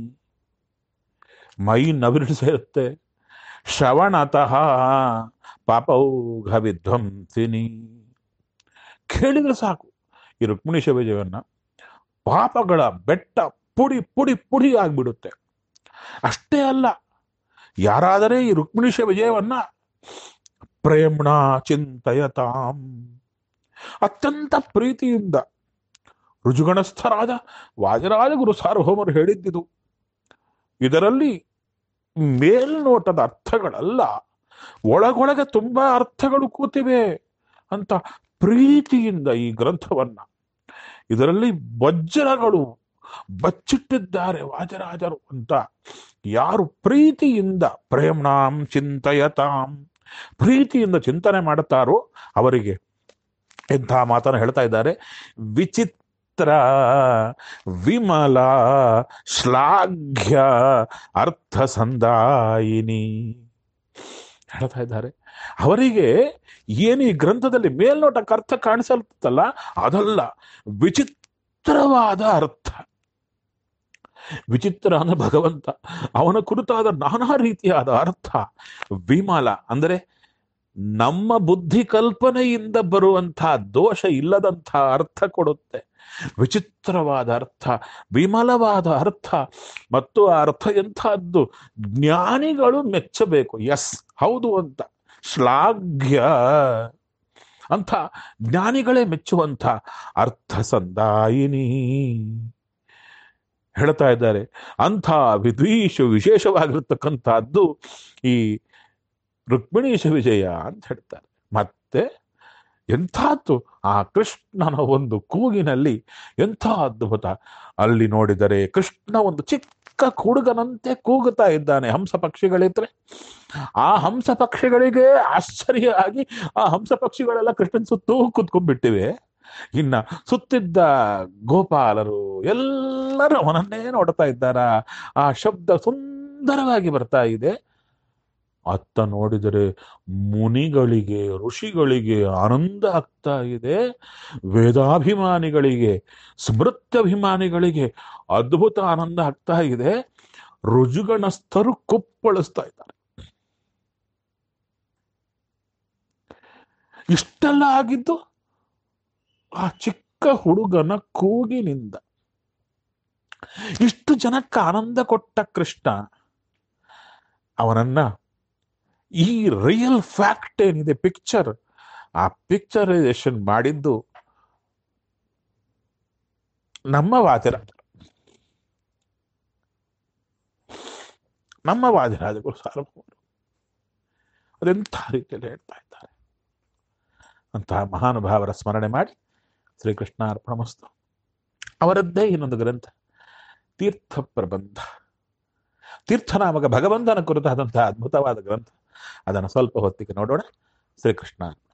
ಮೈ ನವಿರು ಸೇರುತ್ತೆ ಶ್ರವಣತಃ ಪಾಪೌಘ ವಿಧ್ವಂಸಿನಿ ಕೇಳಿದ್ರೆ ಸಾಕು ಈ ರುಕ್ಮಿಣೀಶ ವಿಜಯವನ್ನ ಪಾಪಗಳ ಬೆಟ್ಟ ಪುಡಿ ಪುಡಿ ಪುಡಿ ಆಗ್ಬಿಡುತ್ತೆ ಅಷ್ಟೇ ಅಲ್ಲ ಯಾರಾದರೆ ಈ ರುಕ್ಮಿಣೀಶ ವಿಜಯವನ್ನ ಪ್ರೇಮ್ಣ ಚಿಂತಯತಾಂ ಅತ್ಯಂತ ಪ್ರೀತಿಯಿಂದ ರುಜುಗಣಸ್ಥರಾದ ವಾಜರಾಜ ಗುರು ಸಾರ್ವಭೌಮರು ಹೇಳಿದ್ದಿದು ಇದರಲ್ಲಿ ಮೇಲ್ನೋಟದ ಅರ್ಥಗಳಲ್ಲ ಒಳಗೊಳಗೆ ತುಂಬಾ ಅರ್ಥಗಳು ಕೂತಿವೆ ಅಂತ ಪ್ರೀತಿಯಿಂದ ಈ ಗ್ರಂಥವನ್ನ ಇದರಲ್ಲಿ ವಜ್ರಗಳು ಬಚ್ಚಿಟ್ಟಿದ್ದಾರೆ ವಾಜರಾಜರು ಅಂತ ಯಾರು ಪ್ರೀತಿಯಿಂದ ಪ್ರೇಮ್ಣಾಂ ಚಿಂತಯತಾಂ ಪ್ರೀತಿಯಿಂದ ಚಿಂತನೆ ಮಾಡುತ್ತಾರೋ ಅವರಿಗೆ ಎಂಥ ಮಾತನ್ನು ಹೇಳ್ತಾ ಇದ್ದಾರೆ ವಿಚಿತ್ರ ವಿಮಲ ಶ್ಲಾಘ್ಯ ಅರ್ಥ ಸಂದಾಯಿನಿ ಹೇಳ್ತಾ ಇದ್ದಾರೆ ಅವರಿಗೆ ಏನು ಈ ಗ್ರಂಥದಲ್ಲಿ ಮೇಲ್ನೋಟಕ್ಕೆ ಅರ್ಥ ಕಾಣಿಸಲ್ತಲ್ಲ ಅದಲ್ಲ ವಿಚಿತ್ರವಾದ ಅರ್ಥ ವಿಚಿತ್ರ ಅಂದ್ರೆ ಭಗವಂತ ಅವನ ಕುರಿತಾದ ನಾನಾ ರೀತಿಯಾದ ಅರ್ಥ ವಿಮಲ ಅಂದರೆ ನಮ್ಮ ಬುದ್ಧಿ ಕಲ್ಪನೆಯಿಂದ ಬರುವಂತಹ ದೋಷ ಇಲ್ಲದಂತಹ ಅರ್ಥ ಕೊಡುತ್ತೆ ವಿಚಿತ್ರವಾದ ಅರ್ಥ ವಿಮಲವಾದ ಅರ್ಥ ಮತ್ತು ಆ ಅರ್ಥ ಎಂಥದ್ದು ಜ್ಞಾನಿಗಳು ಮೆಚ್ಚಬೇಕು ಎಸ್ ಹೌದು ಅಂತ ಶ್ಲಾಘ್ಯ ಅಂತ ಜ್ಞಾನಿಗಳೇ ಮೆಚ್ಚುವಂಥ ಅರ್ಥ ಸಂದಾಯಿನಿ ಹೇಳ್ತಾ ಇದ್ದಾರೆ ಅಂಥ ವಿದ್ವೀಷ ವಿಶೇಷವಾಗಿರ್ತಕ್ಕಂಥದ್ದು ಈ ರುಕ್ಮಿಣೀಶ ವಿಜಯ ಅಂತ ಹೇಳ್ತಾರೆ ಮತ್ತೆ ಎಂಥದ್ದು ಆ ಕೃಷ್ಣನ ಒಂದು ಕೂಗಿನಲ್ಲಿ ಎಂಥ ಅದ್ಭುತ ಅಲ್ಲಿ ನೋಡಿದರೆ ಕೃಷ್ಣ ಒಂದು ಚಿಕ್ಕ ಹುಡುಗನಂತೆ ಕೂಗುತ್ತಾ ಇದ್ದಾನೆ ಹಂಸ ಪಕ್ಷಿಗಳಿದ್ರೆ ಆ ಹಂಸ ಪಕ್ಷಿಗಳಿಗೆ ಆಶ್ಚರ್ಯ ಆಗಿ ಆ ಹಂಸ ಪಕ್ಷಿಗಳೆಲ್ಲ ಕೃಷ್ಣನ್ ಸುತ್ತೂ ಕೂತ್ಕೊಂಡ್ಬಿಟ್ಟಿವೆ ಇನ್ನ ಸುತ್ತಿದ್ದ ಗೋಪಾಲರು ಎಲ್ಲರೂ ಅವನನ್ನೇ ನೋಡ್ತಾ ಇದ್ದಾರ ಆ ಶಬ್ದ ಸುಂದರವಾಗಿ ಬರ್ತಾ ಇದೆ ಅತ್ತ ನೋಡಿದರೆ ಮುನಿಗಳಿಗೆ ಋಷಿಗಳಿಗೆ ಆನಂದ ಆಗ್ತಾ ಇದೆ ವೇದಾಭಿಮಾನಿಗಳಿಗೆ ಸ್ಮೃತ್ಯಭಿಮಾನಿಗಳಿಗೆ ಅದ್ಭುತ ಆನಂದ ಆಗ್ತಾ ಇದೆ ರುಜುಗಣಸ್ಥರು ಕುಪ್ಪಳಿಸ್ತಾ ಇದ್ದಾರೆ ಇಷ್ಟೆಲ್ಲ ಆಗಿದ್ದು ಆ ಚಿಕ್ಕ ಹುಡುಗನ ಕೂಗಿನಿಂದ ಇಷ್ಟು ಜನಕ್ಕೆ ಆನಂದ ಕೊಟ್ಟ ಕೃಷ್ಣ ಅವನನ್ನ ಈ ರಿಯಲ್ ಫ್ಯಾಕ್ಟ್ ಏನಿದೆ ಪಿಕ್ಚರ್ ಆ ಪಿಕ್ಚರೈಸೇಷನ್ ಮಾಡಿದ್ದು ನಮ್ಮ ವಾದಿರಾಜ ನಮ್ಮ ವಾದಿರಾಜಗಳು ಸಾರ್ವಭೌಮರು ಅದೆಂಥ ರೀತಿಯಲ್ಲಿ ಹೇಳ್ತಾ ಇದ್ದಾರೆ ಅಂತಹ ಮಹಾನುಭಾವರ ಸ್ಮರಣೆ ಮಾಡಿ ಶ್ರೀಕೃಷ್ಣ ಅರ್ಪಣಮಸ್ತು ಅವರದ್ದೇ ಇನ್ನೊಂದು ಗ್ರಂಥ ತೀರ್ಥ ಪ್ರಬಂಧ ತೀರ್ಥನಾಮಕ ಭಗವಂತನ ಕುರಿತಾದಂತಹ ಅದ್ಭುತವಾದ ಗ್ರಂಥ ಅದನ್ನು ಸ್ವಲ್ಪ ಹೊತ್ತಿಗೆ ನೋಡೋಣ ಶ್ರೀಕೃಷ್ಣ